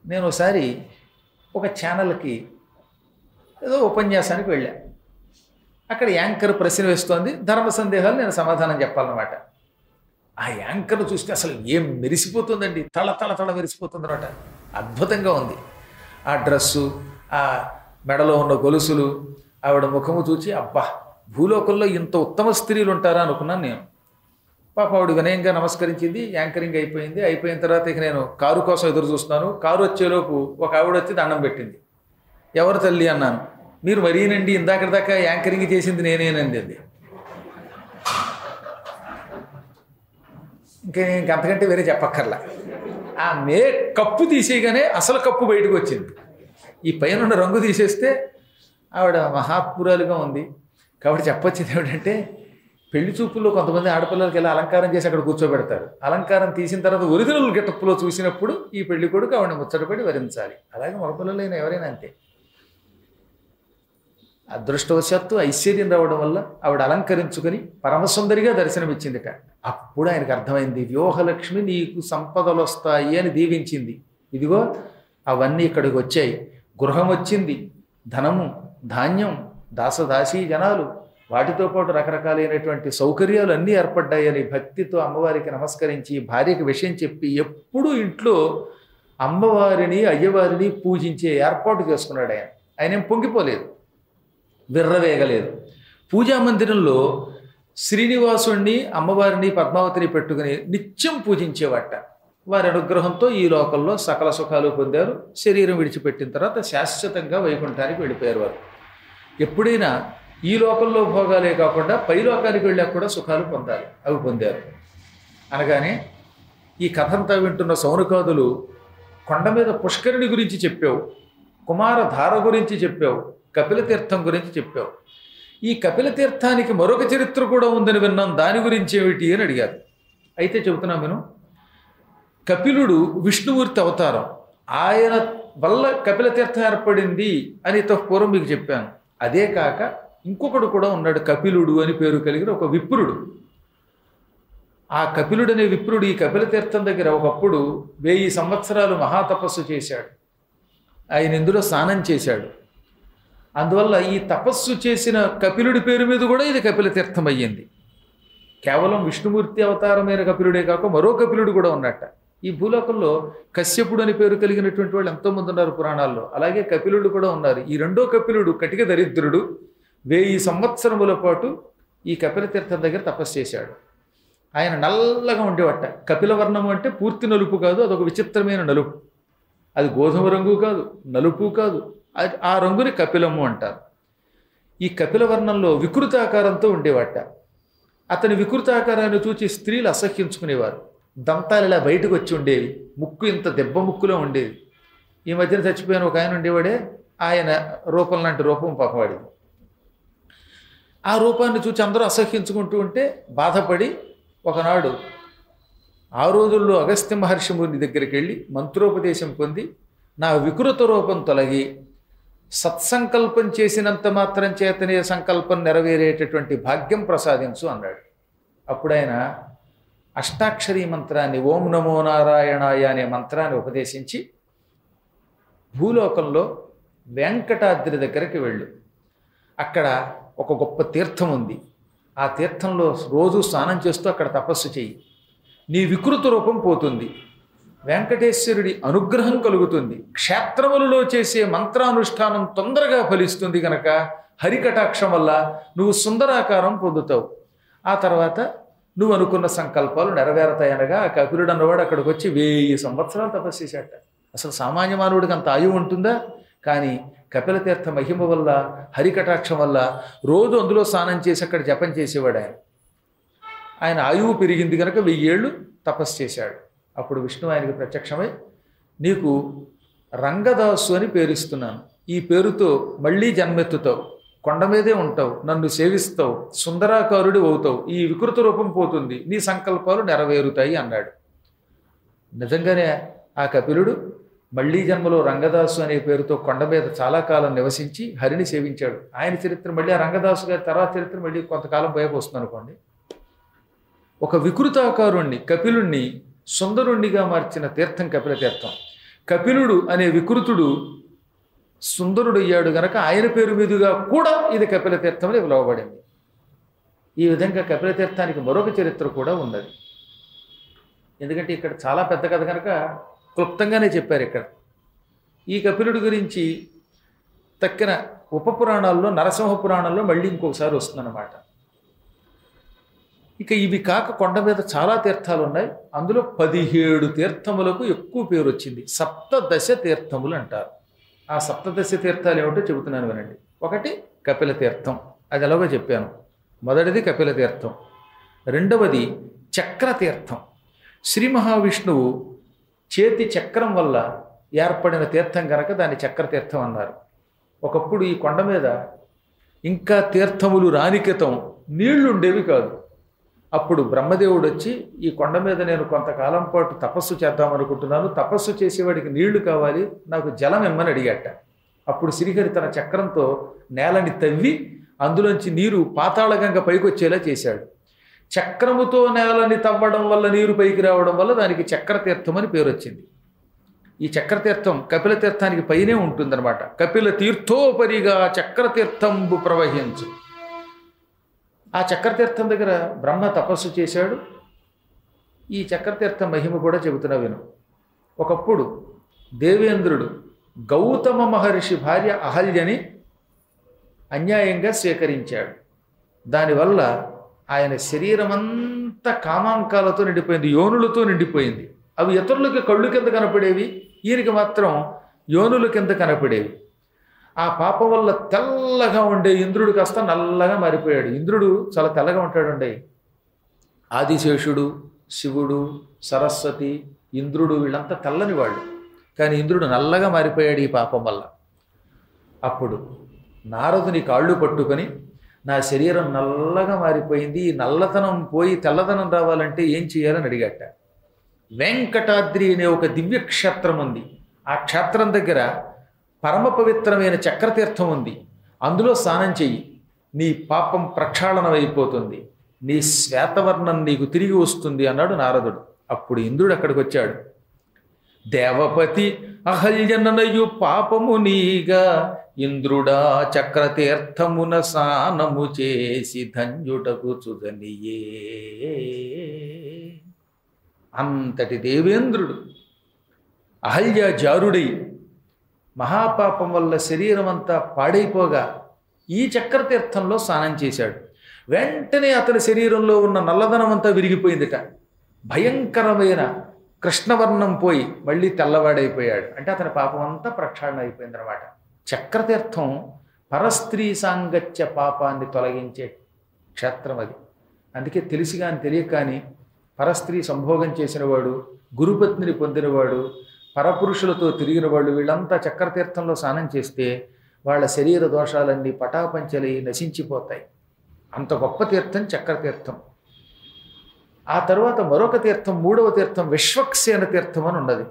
నేను ఒకసారి ఒక ఛానల్కి ఏదో ఉపన్యాసానికి వెళ్ళా అక్కడ యాంకర్ ప్రశ్న వేస్తోంది ధర్మ సందేహాలు నేను సమాధానం చెప్పాలన్నమాట ఆ యాంకర్ చూస్తే అసలు ఏం మెరిసిపోతుందండి తల తల తల మెరిసిపోతుంది అనమాట అద్భుతంగా ఉంది ఆ డ్రెస్సు ఆ మెడలో ఉన్న గొలుసులు ఆవిడ ముఖము చూచి అబ్బా భూలోకంలో ఇంత ఉత్తమ స్త్రీలు ఉంటారా అనుకున్నాను నేను పాప ఆవిడ వినయంగా నమస్కరించింది యాంకరింగ్ అయిపోయింది అయిపోయిన తర్వాత ఇక నేను కారు కోసం ఎదురు చూస్తున్నాను కారు వచ్చేలోపు ఒక ఆవిడ వచ్చి దండం పెట్టింది ఎవరు తల్లి అన్నాను మీరు మరీనండి ఇందాక దాకా యాంకరింగ్ చేసింది నేనేనండి అది ఇంకా ఇంకంతకంటే వేరే చెప్పక్కర్లా ఆ మే కప్పు తీసేయగానే అసలు కప్పు బయటకు వచ్చింది ఈ పైన ఉన్న రంగు తీసేస్తే ఆవిడ మహాత్మురాలుగా ఉంది కాబట్టి చెప్పొచ్చింది ఏమిటంటే పెళ్లి చూపుల్లో కొంతమంది ఆడపిల్లలకి ఇలా అలంకారం చేసి అక్కడ కూర్చోబెడతారు అలంకారం తీసిన తర్వాత ఒరిజినల్ గెటప్లో చూసినప్పుడు ఈ పెళ్లి కొడుకు ఆవిడ ముచ్చటపడి వరించాలి అలాగే మగపిల్లలైన ఎవరైనా అంతే అదృష్టవశాత్తు ఐశ్వర్యం రావడం వల్ల ఆవిడ అలంకరించుకొని పరమసుందరిగా దర్శనమిచ్చిందిట అప్పుడు ఆయనకు అర్థమైంది వ్యూహలక్ష్మి నీకు సంపదలు వస్తాయి అని దీవించింది ఇదిగో అవన్నీ ఇక్కడికి వచ్చాయి గృహం వచ్చింది ధనము ధాన్యం దాసదాసీ జనాలు వాటితో పాటు రకరకాలైనటువంటి సౌకర్యాలు అన్నీ ఏర్పడ్డాయని భక్తితో అమ్మవారికి నమస్కరించి భార్యకి విషయం చెప్పి ఎప్పుడూ ఇంట్లో అమ్మవారిని అయ్యవారిని పూజించే ఏర్పాటు చేసుకున్నాడు ఆయన ఆయన ఏం పొంగిపోలేదు విర్రవేగలేదు పూజా మందిరంలో శ్రీనివాసుణ్ణి అమ్మవారిని పద్మావతిని పెట్టుకుని నిత్యం పూజించేవాట వారి అనుగ్రహంతో ఈ లోకంలో సకల సుఖాలు పొందారు శరీరం విడిచిపెట్టిన తర్వాత శాశ్వతంగా వైకుంఠానికి వెళ్ళిపోయారు వారు ఎప్పుడైనా ఈ లోకంలో భోగాలే కాకుండా పై లోకానికి వెళ్ళాక కూడా సుఖాలు పొందాలి అవి పొందారు అనగానే ఈ కథంతా వింటున్న సౌనకాదులు కొండ మీద పుష్కరిణి గురించి చెప్పావు కుమార ధార గురించి చెప్పావు కపిల తీర్థం గురించి చెప్పావు ఈ కపిల తీర్థానికి మరొక చరిత్ర కూడా ఉందని విన్నాం దాని గురించి ఏమిటి అని అడిగారు అయితే చెబుతున్నాం నేను కపిలుడు విష్ణుమూర్తి అవతారం ఆయన వల్ల కపిల తీర్థం ఏర్పడింది అని తో పూర్వం మీకు చెప్పాను అదే కాక ఇంకొకడు కూడా ఉన్నాడు కపిలుడు అని పేరు కలిగిన ఒక విప్రుడు ఆ కపిలుడు అనే విప్రుడు ఈ కపిల తీర్థం దగ్గర ఒకప్పుడు వెయ్యి సంవత్సరాలు మహాతపస్సు చేశాడు ఆయన ఇందులో స్నానం చేశాడు అందువల్ల ఈ తపస్సు చేసిన కపిలుడి పేరు మీద కూడా ఇది కపిల తీర్థం అయ్యింది కేవలం విష్ణుమూర్తి అవతారమైన కపిలుడే కాక మరో కపిలుడు కూడా ఉన్నట్ట ఈ భూలోకంలో కశ్యపుడు అని పేరు కలిగినటువంటి వాళ్ళు ఎంతోమంది ఉన్నారు పురాణాల్లో అలాగే కపిలుడు కూడా ఉన్నారు ఈ రెండో కపిలుడు కటిక దరిద్రుడు వెయ్యి సంవత్సరముల పాటు ఈ కపిల తీర్థం దగ్గర తపస్సు చేశాడు ఆయన నల్లగా ఉండేవట కపిల వర్ణము అంటే పూర్తి నలుపు కాదు అదొక విచిత్రమైన నలుపు అది గోధుమ రంగు కాదు నలుపు కాదు అది ఆ రంగుని కపిలము అంటారు ఈ కపిల వర్ణంలో వికృతాకారంతో ఉండేవాట అతని వికృతాకారాన్ని చూచి స్త్రీలు అసహ్యించుకునేవారు దంతాలు ఇలా బయటకు వచ్చి ఉండేవి ముక్కు ఇంత దెబ్బ ముక్కులో ఉండేది ఈ మధ్యన చచ్చిపోయిన ఒక ఆయన ఉండేవాడే ఆయన రూపం లాంటి రూపం పాపవాడిది ఆ రూపాన్ని చూసి అందరూ అసహ్యించుకుంటూ ఉంటే బాధపడి ఒకనాడు ఆ రోజుల్లో అగస్త్య మహర్షి ముని దగ్గరికి వెళ్ళి మంత్రోపదేశం పొంది నా వికృత రూపం తొలగి సత్సంకల్పం చేసినంత మాత్రం చేతనే సంకల్పం నెరవేరేటటువంటి భాగ్యం ప్రసాదించు అన్నాడు అప్పుడు ఆయన అష్టాక్షరీ మంత్రాన్ని ఓం నమో నారాయణాయ అనే మంత్రాన్ని ఉపదేశించి భూలోకంలో వెంకటాద్రి దగ్గరికి వెళ్ళు అక్కడ ఒక గొప్ప తీర్థం ఉంది ఆ తీర్థంలో రోజు స్నానం చేస్తూ అక్కడ తపస్సు చెయ్యి నీ వికృత రూపం పోతుంది వెంకటేశ్వరుడి అనుగ్రహం కలుగుతుంది క్షేత్రములలో చేసే మంత్రానుష్ఠానం తొందరగా ఫలిస్తుంది గనక హరికటాక్షం వల్ల నువ్వు సుందరాకారం పొందుతావు ఆ తర్వాత నువ్వు అనుకున్న సంకల్పాలు నెరవేరతాయనగా ఆ కపిలుడు అన్నవాడు అక్కడికి వచ్చి వెయ్యి సంవత్సరాలు తపస్సు చేశాట అసలు సామాన్య మానవుడికి అంత ఆయువు ఉంటుందా కానీ కపిల తీర్థ మహిమ వల్ల హరికటాక్షం వల్ల రోజు అందులో స్నానం చేసి అక్కడ జపం చేసేవాడు ఆయన ఆయన ఆయువు పెరిగింది కనుక వెయ్యేళ్ళు తపస్సు చేశాడు అప్పుడు విష్ణు ఆయనకి ప్రత్యక్షమై నీకు రంగదాసు అని పేరిస్తున్నాను ఈ పేరుతో మళ్ళీ జన్మెత్తుతావు కొండ మీదే ఉంటావు నన్ను సేవిస్తావు సుందరాకారుడి అవుతావు ఈ వికృత రూపం పోతుంది నీ సంకల్పాలు నెరవేరుతాయి అన్నాడు నిజంగానే ఆ కపిలుడు మళ్ళీ జన్మలో రంగదాసు అనే పేరుతో కొండ మీద చాలా కాలం నివసించి హరిని సేవించాడు ఆయన చరిత్ర మళ్ళీ ఆ రంగదాసు గారి తర్వాత చరిత్ర మళ్ళీ కొంతకాలం పైకి వస్తుంది అనుకోండి ఒక వికృతాకారుణ్ణి కపిలుణ్ణి సుందరుణ్ణిగా మార్చిన తీర్థం కపిల తీర్థం కపిలుడు అనే వికృతుడు సుందరుడయ్యాడు గనక ఆయన పేరు మీదుగా కూడా ఇది కపిల తీర్థమని పిలువబడింది ఈ విధంగా కపిల తీర్థానికి మరొక చరిత్ర కూడా ఉన్నది ఎందుకంటే ఇక్కడ చాలా పెద్ద కథ కనుక క్లుప్తంగానే చెప్పారు ఇక్కడ ఈ కపిలుడి గురించి తక్కిన ఉప పురాణాల్లో నరసింహ పురాణంలో మళ్ళీ ఇంకొకసారి వస్తుందన్నమాట ఇక ఇవి కాక కొండ మీద చాలా తీర్థాలు ఉన్నాయి అందులో పదిహేడు తీర్థములకు ఎక్కువ పేరు వచ్చింది సప్తదశ తీర్థములు అంటారు ఆ సప్తదశ తీర్థాలు ఏమిటో చెబుతున్నాను వినండి ఒకటి కపిల తీర్థం అది ఎలాగో చెప్పాను మొదటిది కపిల తీర్థం రెండవది చక్ర తీర్థం శ్రీ మహావిష్ణువు చేతి చక్రం వల్ల ఏర్పడిన తీర్థం కనుక దాన్ని చక్ర తీర్థం అన్నారు ఒకప్పుడు ఈ కొండ మీద ఇంకా తీర్థములు రానికితం నీళ్లు ఉండేవి కాదు అప్పుడు బ్రహ్మదేవుడు వచ్చి ఈ కొండ మీద నేను కొంతకాలం పాటు తపస్సు చేద్దాం అనుకుంటున్నాను తపస్సు చేసేవాడికి నీళ్లు కావాలి నాకు జలం ఇమ్మని అడిగాట అప్పుడు శ్రీహరి తన చక్రంతో నేలని తవ్వి అందులోంచి నీరు పాతాళగంగ పైకి వచ్చేలా చేశాడు చక్రముతో నేలని తవ్వడం వల్ల నీరు పైకి రావడం వల్ల దానికి చక్రతీర్థం అని పేరు వచ్చింది ఈ చక్రతీర్థం కపిల తీర్థానికి పైనే ఉంటుందన్నమాట కపిల తీర్థోపరిగా చక్రతీర్థంబు ప్రవహించు ఆ చక్రతీర్థం దగ్గర బ్రహ్మ తపస్సు చేశాడు ఈ చక్రతీర్థం మహిమ కూడా చెబుతున్నా విను ఒకప్పుడు దేవేంద్రుడు గౌతమ మహర్షి భార్య అహల్యని అన్యాయంగా స్వీకరించాడు దానివల్ల ఆయన శరీరమంతా కామాంకాలతో నిండిపోయింది యోనులతో నిండిపోయింది అవి ఇతరులకి కళ్ళు కింద కనపడేవి ఈయనకి మాత్రం యోనుల కింద కనపడేవి ఆ పాపం వల్ల తెల్లగా ఉండే ఇంద్రుడు కాస్త నల్లగా మారిపోయాడు ఇంద్రుడు చాలా తెల్లగా ఉంటాడండి ఆదిశేషుడు శివుడు సరస్వతి ఇంద్రుడు వీళ్ళంతా తెల్లని వాళ్ళు కానీ ఇంద్రుడు నల్లగా మారిపోయాడు ఈ పాపం వల్ల అప్పుడు నారదుని కాళ్ళు పట్టుకొని నా శరీరం నల్లగా మారిపోయింది ఈ నల్లతనం పోయి తెల్లదనం రావాలంటే ఏం చేయాలని అడిగట వెంకటాద్రి అనే ఒక దివ్య క్షేత్రం ఉంది ఆ క్షేత్రం దగ్గర పరమ పవిత్రమైన చక్రతీర్థం ఉంది అందులో స్నానం చెయ్యి నీ పాపం ప్రక్షాళనమైపోతుంది నీ శ్వేతవర్ణం నీకు తిరిగి వస్తుంది అన్నాడు నారదుడు అప్పుడు ఇంద్రుడు అక్కడికి వచ్చాడు దేవపతి అహల్యననయు పాపము నీగా ఇంద్రుడా చక్రతీర్థమున స్నానము చేసి ధన్యుటకు చుదనియే అంతటి దేవేంద్రుడు అహల్య జారుడై మహాపాపం వల్ల శరీరం అంతా పాడైపోగా ఈ చక్రతీర్థంలో స్నానం చేశాడు వెంటనే అతని శరీరంలో ఉన్న నల్లదనం అంతా విరిగిపోయిందిట భయంకరమైన కృష్ణవర్ణం పోయి మళ్ళీ తెల్లవాడైపోయాడు అంటే అతని పాపం అంతా ప్రక్షాళన అయిపోయింది అనమాట చక్రతీర్థం పరస్త్రీ సాంగత్య పాపాన్ని తొలగించే క్షేత్రం అది అందుకే తెలిసి కానీ తెలియక కానీ పరస్త్రీ సంభోగం చేసినవాడు గురుపత్నిని పొందినవాడు పరపురుషులతో తిరిగిన వాళ్ళు వీళ్ళంతా చక్రతీర్థంలో స్నానం చేస్తే వాళ్ళ శరీర దోషాలన్నీ పటాపంచలై నశించిపోతాయి అంత గొప్ప తీర్థం చక్రతీర్థం ఆ తర్వాత మరొక తీర్థం మూడవ తీర్థం విశ్వక్సేన తీర్థం అని ఉన్నది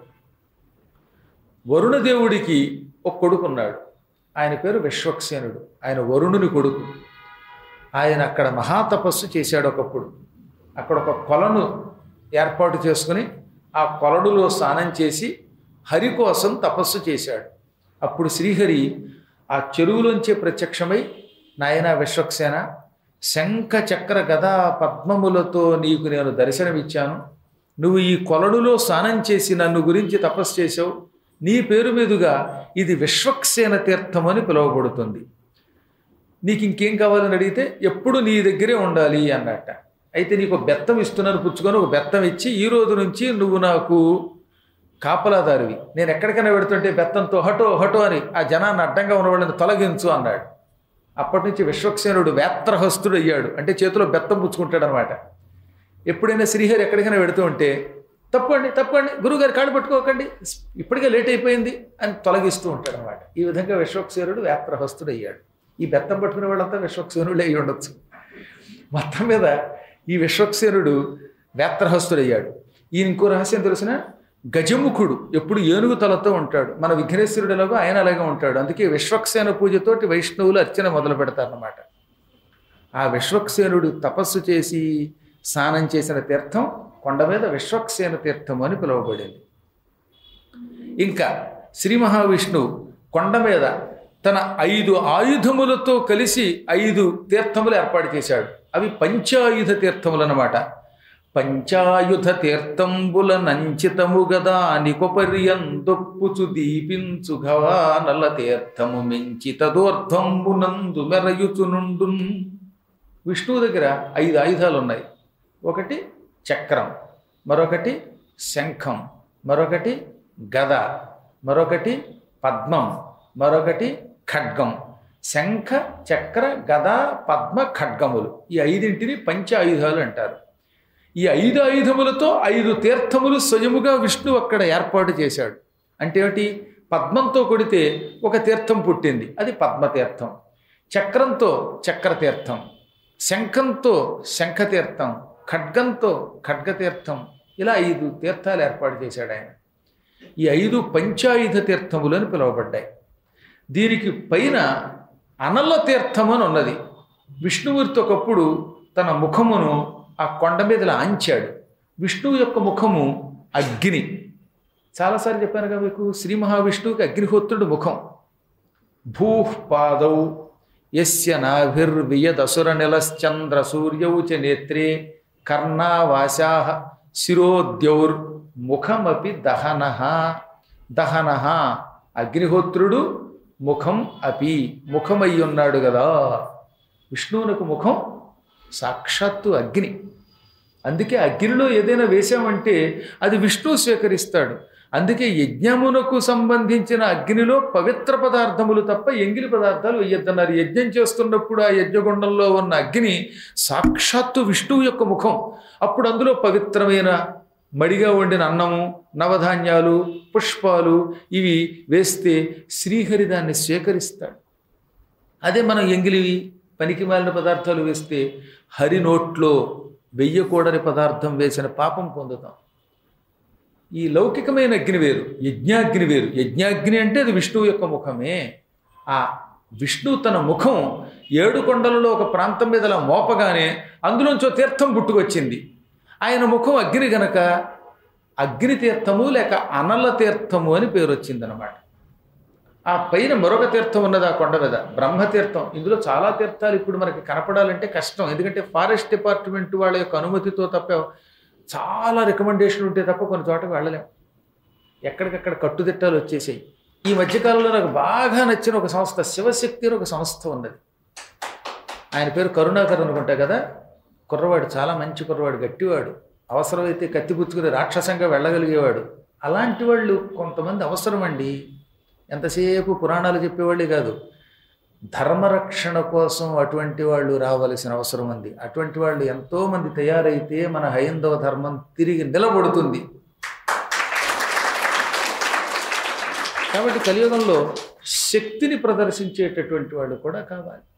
వరుణదేవుడికి ఒక కొడుకున్నాడు ఆయన పేరు విశ్వక్సేనుడు ఆయన వరుణుని కొడుకు ఆయన అక్కడ మహాతపస్సు చేశాడు ఒకప్పుడు అక్కడ ఒక కొలను ఏర్పాటు చేసుకుని ఆ కొలడులో స్నానం చేసి హరి కోసం తపస్సు చేశాడు అప్పుడు శ్రీహరి ఆ చెరువులోంచే ప్రత్యక్షమై నాయన విశ్వక్సేన శంఖ చక్ర గదా పద్మములతో నీకు నేను దర్శనమిచ్చాను నువ్వు ఈ కొలడులో స్నానం చేసి నన్ను గురించి తపస్సు చేసావు నీ పేరు మీదుగా ఇది విశ్వక్సేన తీర్థం అని పిలువబడుతుంది నీకు ఇంకేం కావాలని అడిగితే ఎప్పుడు నీ దగ్గరే ఉండాలి అన్నట్ట అయితే నీకు ఒక బెత్తం ఇస్తున్నాను పుచ్చుకొని ఒక బెత్తం ఇచ్చి ఈ రోజు నుంచి నువ్వు నాకు కాపలాదారివి నేను ఎక్కడికైనా పెడుతుంటే బెత్తంతో హటో హటో అని ఆ జనాన్ని అడ్డంగా ఉన్న వాళ్ళని తొలగించు అన్నాడు అప్పటి నుంచి విశ్వక్సేనుడు వేత్రహస్తుడు అయ్యాడు అంటే చేతిలో బెత్తం పుచ్చుకుంటాడు అనమాట ఎప్పుడైనా శ్రీహరి ఎక్కడికైనా పెడుతూ ఉంటే తప్పండి తప్పండి గురువుగారు కాళ్ళు పట్టుకోకండి ఇప్పటికే లేట్ అయిపోయింది అని తొలగిస్తూ ఉంటాడు అనమాట ఈ విధంగా విశ్వక్సేనుడు వేత్రహస్తుడు అయ్యాడు ఈ బెత్తం పట్టుకునే వాళ్ళంతా విశ్వక్సేనుడు అయ్యి ఉండొచ్చు మొత్తం మీద ఈ విశ్వక్సేనుడు వేత్రహస్తుడయ్యాడు ఈయన ఇంకో రహస్యం తెలిసిన గజముఖుడు ఎప్పుడు ఏనుగు తలతో ఉంటాడు మన విఘ్నేశ్వరుడు ఎలాగో ఆయన అలాగే ఉంటాడు అందుకే విశ్వక్సేన పూజతోటి వైష్ణవులు అర్చన మొదలు పెడతారన్నమాట ఆ విశ్వక్సేనుడు తపస్సు చేసి స్నానం చేసిన తీర్థం కొండ మీద విశ్వక్సేన తీర్థం అని పిలువబడింది ఇంకా శ్రీ మహావిష్ణువు కొండ మీద తన ఐదు ఆయుధములతో కలిసి ఐదు తీర్థములు ఏర్పాటు చేశాడు అవి పంచాయుధ తీర్థములు అన్నమాట పంచాయుధ తీర్థంబుల నంచితము గదా నికొపర్యందొప్పుచు దీపించు గవానల తీర్థము మించి తదోర్ధంబునందు మెరయుచునుండు విష్ణువు దగ్గర ఐదు ఆయుధాలు ఉన్నాయి ఒకటి చక్రం మరొకటి శంఖం మరొకటి గద మరొకటి పద్మం మరొకటి ఖడ్గం శంఖ చక్ర గద పద్మ ఖడ్గములు ఈ ఐదింటిని పంచ ఆయుధాలు అంటారు ఈ ఐదు ఆయుధములతో ఐదు తీర్థములు స్వయముగా విష్ణువు అక్కడ ఏర్పాటు చేశాడు అంటే ఏమిటి పద్మంతో కొడితే ఒక తీర్థం పుట్టింది అది పద్మతీర్థం చక్రంతో చక్రతీర్థం శంఖంతో శంఖతీర్థం ఖడ్గంతో ఖడ్గతీర్థం ఇలా ఐదు తీర్థాలు ఏర్పాటు చేశాడు ఆయన ఈ ఐదు పంచాయుధ తీర్థములు అని పిలువబడ్డాయి దీనికి పైన అనల తీర్థం అని ఉన్నది విష్ణుమూర్తి ఒకప్పుడు తన ముఖమును ఆ కొండ మీద ఇలా ఆంచాడు విష్ణువు యొక్క ముఖము అగ్ని చాలాసార్లు చెప్పానుగా మీకు శ్రీ మహావిష్ణువుకి అగ్నిహోత్రుడు ముఖం భూః పాదౌ యస్య నాభిర్వియదసుర నిలశ్చంద్ర సూర్యౌ చ నేత్రే కర్ణావాసా శిరోద్యౌర్ ముఖమపి దహన దహన అగ్నిహోత్రుడు ముఖం అపి ముఖమై ఉన్నాడు కదా విష్ణువునకు ముఖం సాక్షాత్తు అగ్ని అందుకే అగ్నిలో ఏదైనా వేశామంటే అది విష్ణువు స్వీకరిస్తాడు అందుకే యజ్ఞమునకు సంబంధించిన అగ్నిలో పవిత్ర పదార్థములు తప్ప ఎంగిలి పదార్థాలు వేయొద్దన్నారు యజ్ఞం చేస్తున్నప్పుడు ఆ యజ్ఞగుండంలో ఉన్న అగ్ని సాక్షాత్తు విష్ణువు యొక్క ముఖం అప్పుడు అందులో పవిత్రమైన మడిగా వండిన అన్నము నవధాన్యాలు పుష్పాలు ఇవి వేస్తే శ్రీహరి దాన్ని స్వీకరిస్తాడు అదే మనం ఎంగిలివి పనికి మాలిన పదార్థాలు వేస్తే హరి నోట్లో వెయ్యకూడని పదార్థం వేసిన పాపం పొందుతాం ఈ లౌకికమైన అగ్ని వేరు యజ్ఞాగ్ని వేరు యజ్ఞాగ్ని అంటే అది విష్ణువు యొక్క ముఖమే ఆ విష్ణువు తన ముఖం ఏడు కొండలలో ఒక ప్రాంతం మీద అలా మోపగానే అందులోంచి ఓ తీర్థం పుట్టుకొచ్చింది ఆయన ముఖం అగ్ని గనక అగ్ని తీర్థము లేక అనల తీర్థము అని పేరు వచ్చిందనమాట ఆ పైన మరొక తీర్థం ఉన్నది ఆ కొండ మీద బ్రహ్మతీర్థం ఇందులో చాలా తీర్థాలు ఇప్పుడు మనకి కనపడాలంటే కష్టం ఎందుకంటే ఫారెస్ట్ డిపార్ట్మెంట్ వాళ్ళ యొక్క అనుమతితో తప్ప చాలా రికమెండేషన్ ఉంటే తప్ప కొన్ని చోటకు వెళ్ళలేం ఎక్కడికక్కడ కట్టుదిట్టాలు వచ్చేసాయి ఈ మధ్యకాలంలో నాకు బాగా నచ్చిన ఒక సంస్థ శివశక్తి అని ఒక సంస్థ ఉన్నది ఆయన పేరు కరుణాకర్ అనుకుంటా కదా కుర్రవాడు చాలా మంచి కుర్రవాడు గట్టివాడు అవసరమైతే కత్తిపుచ్చుకుని రాక్షసంగా వెళ్ళగలిగేవాడు అలాంటి వాళ్ళు కొంతమంది అవసరం అండి ఎంతసేపు పురాణాలు చెప్పేవాళ్ళే కాదు ధర్మరక్షణ కోసం అటువంటి వాళ్ళు రావలసిన అవసరం ఉంది అటువంటి వాళ్ళు ఎంతోమంది తయారైతే మన హైందవ ధర్మం తిరిగి నిలబడుతుంది కాబట్టి కలియుగంలో శక్తిని ప్రదర్శించేటటువంటి వాళ్ళు కూడా కావాలి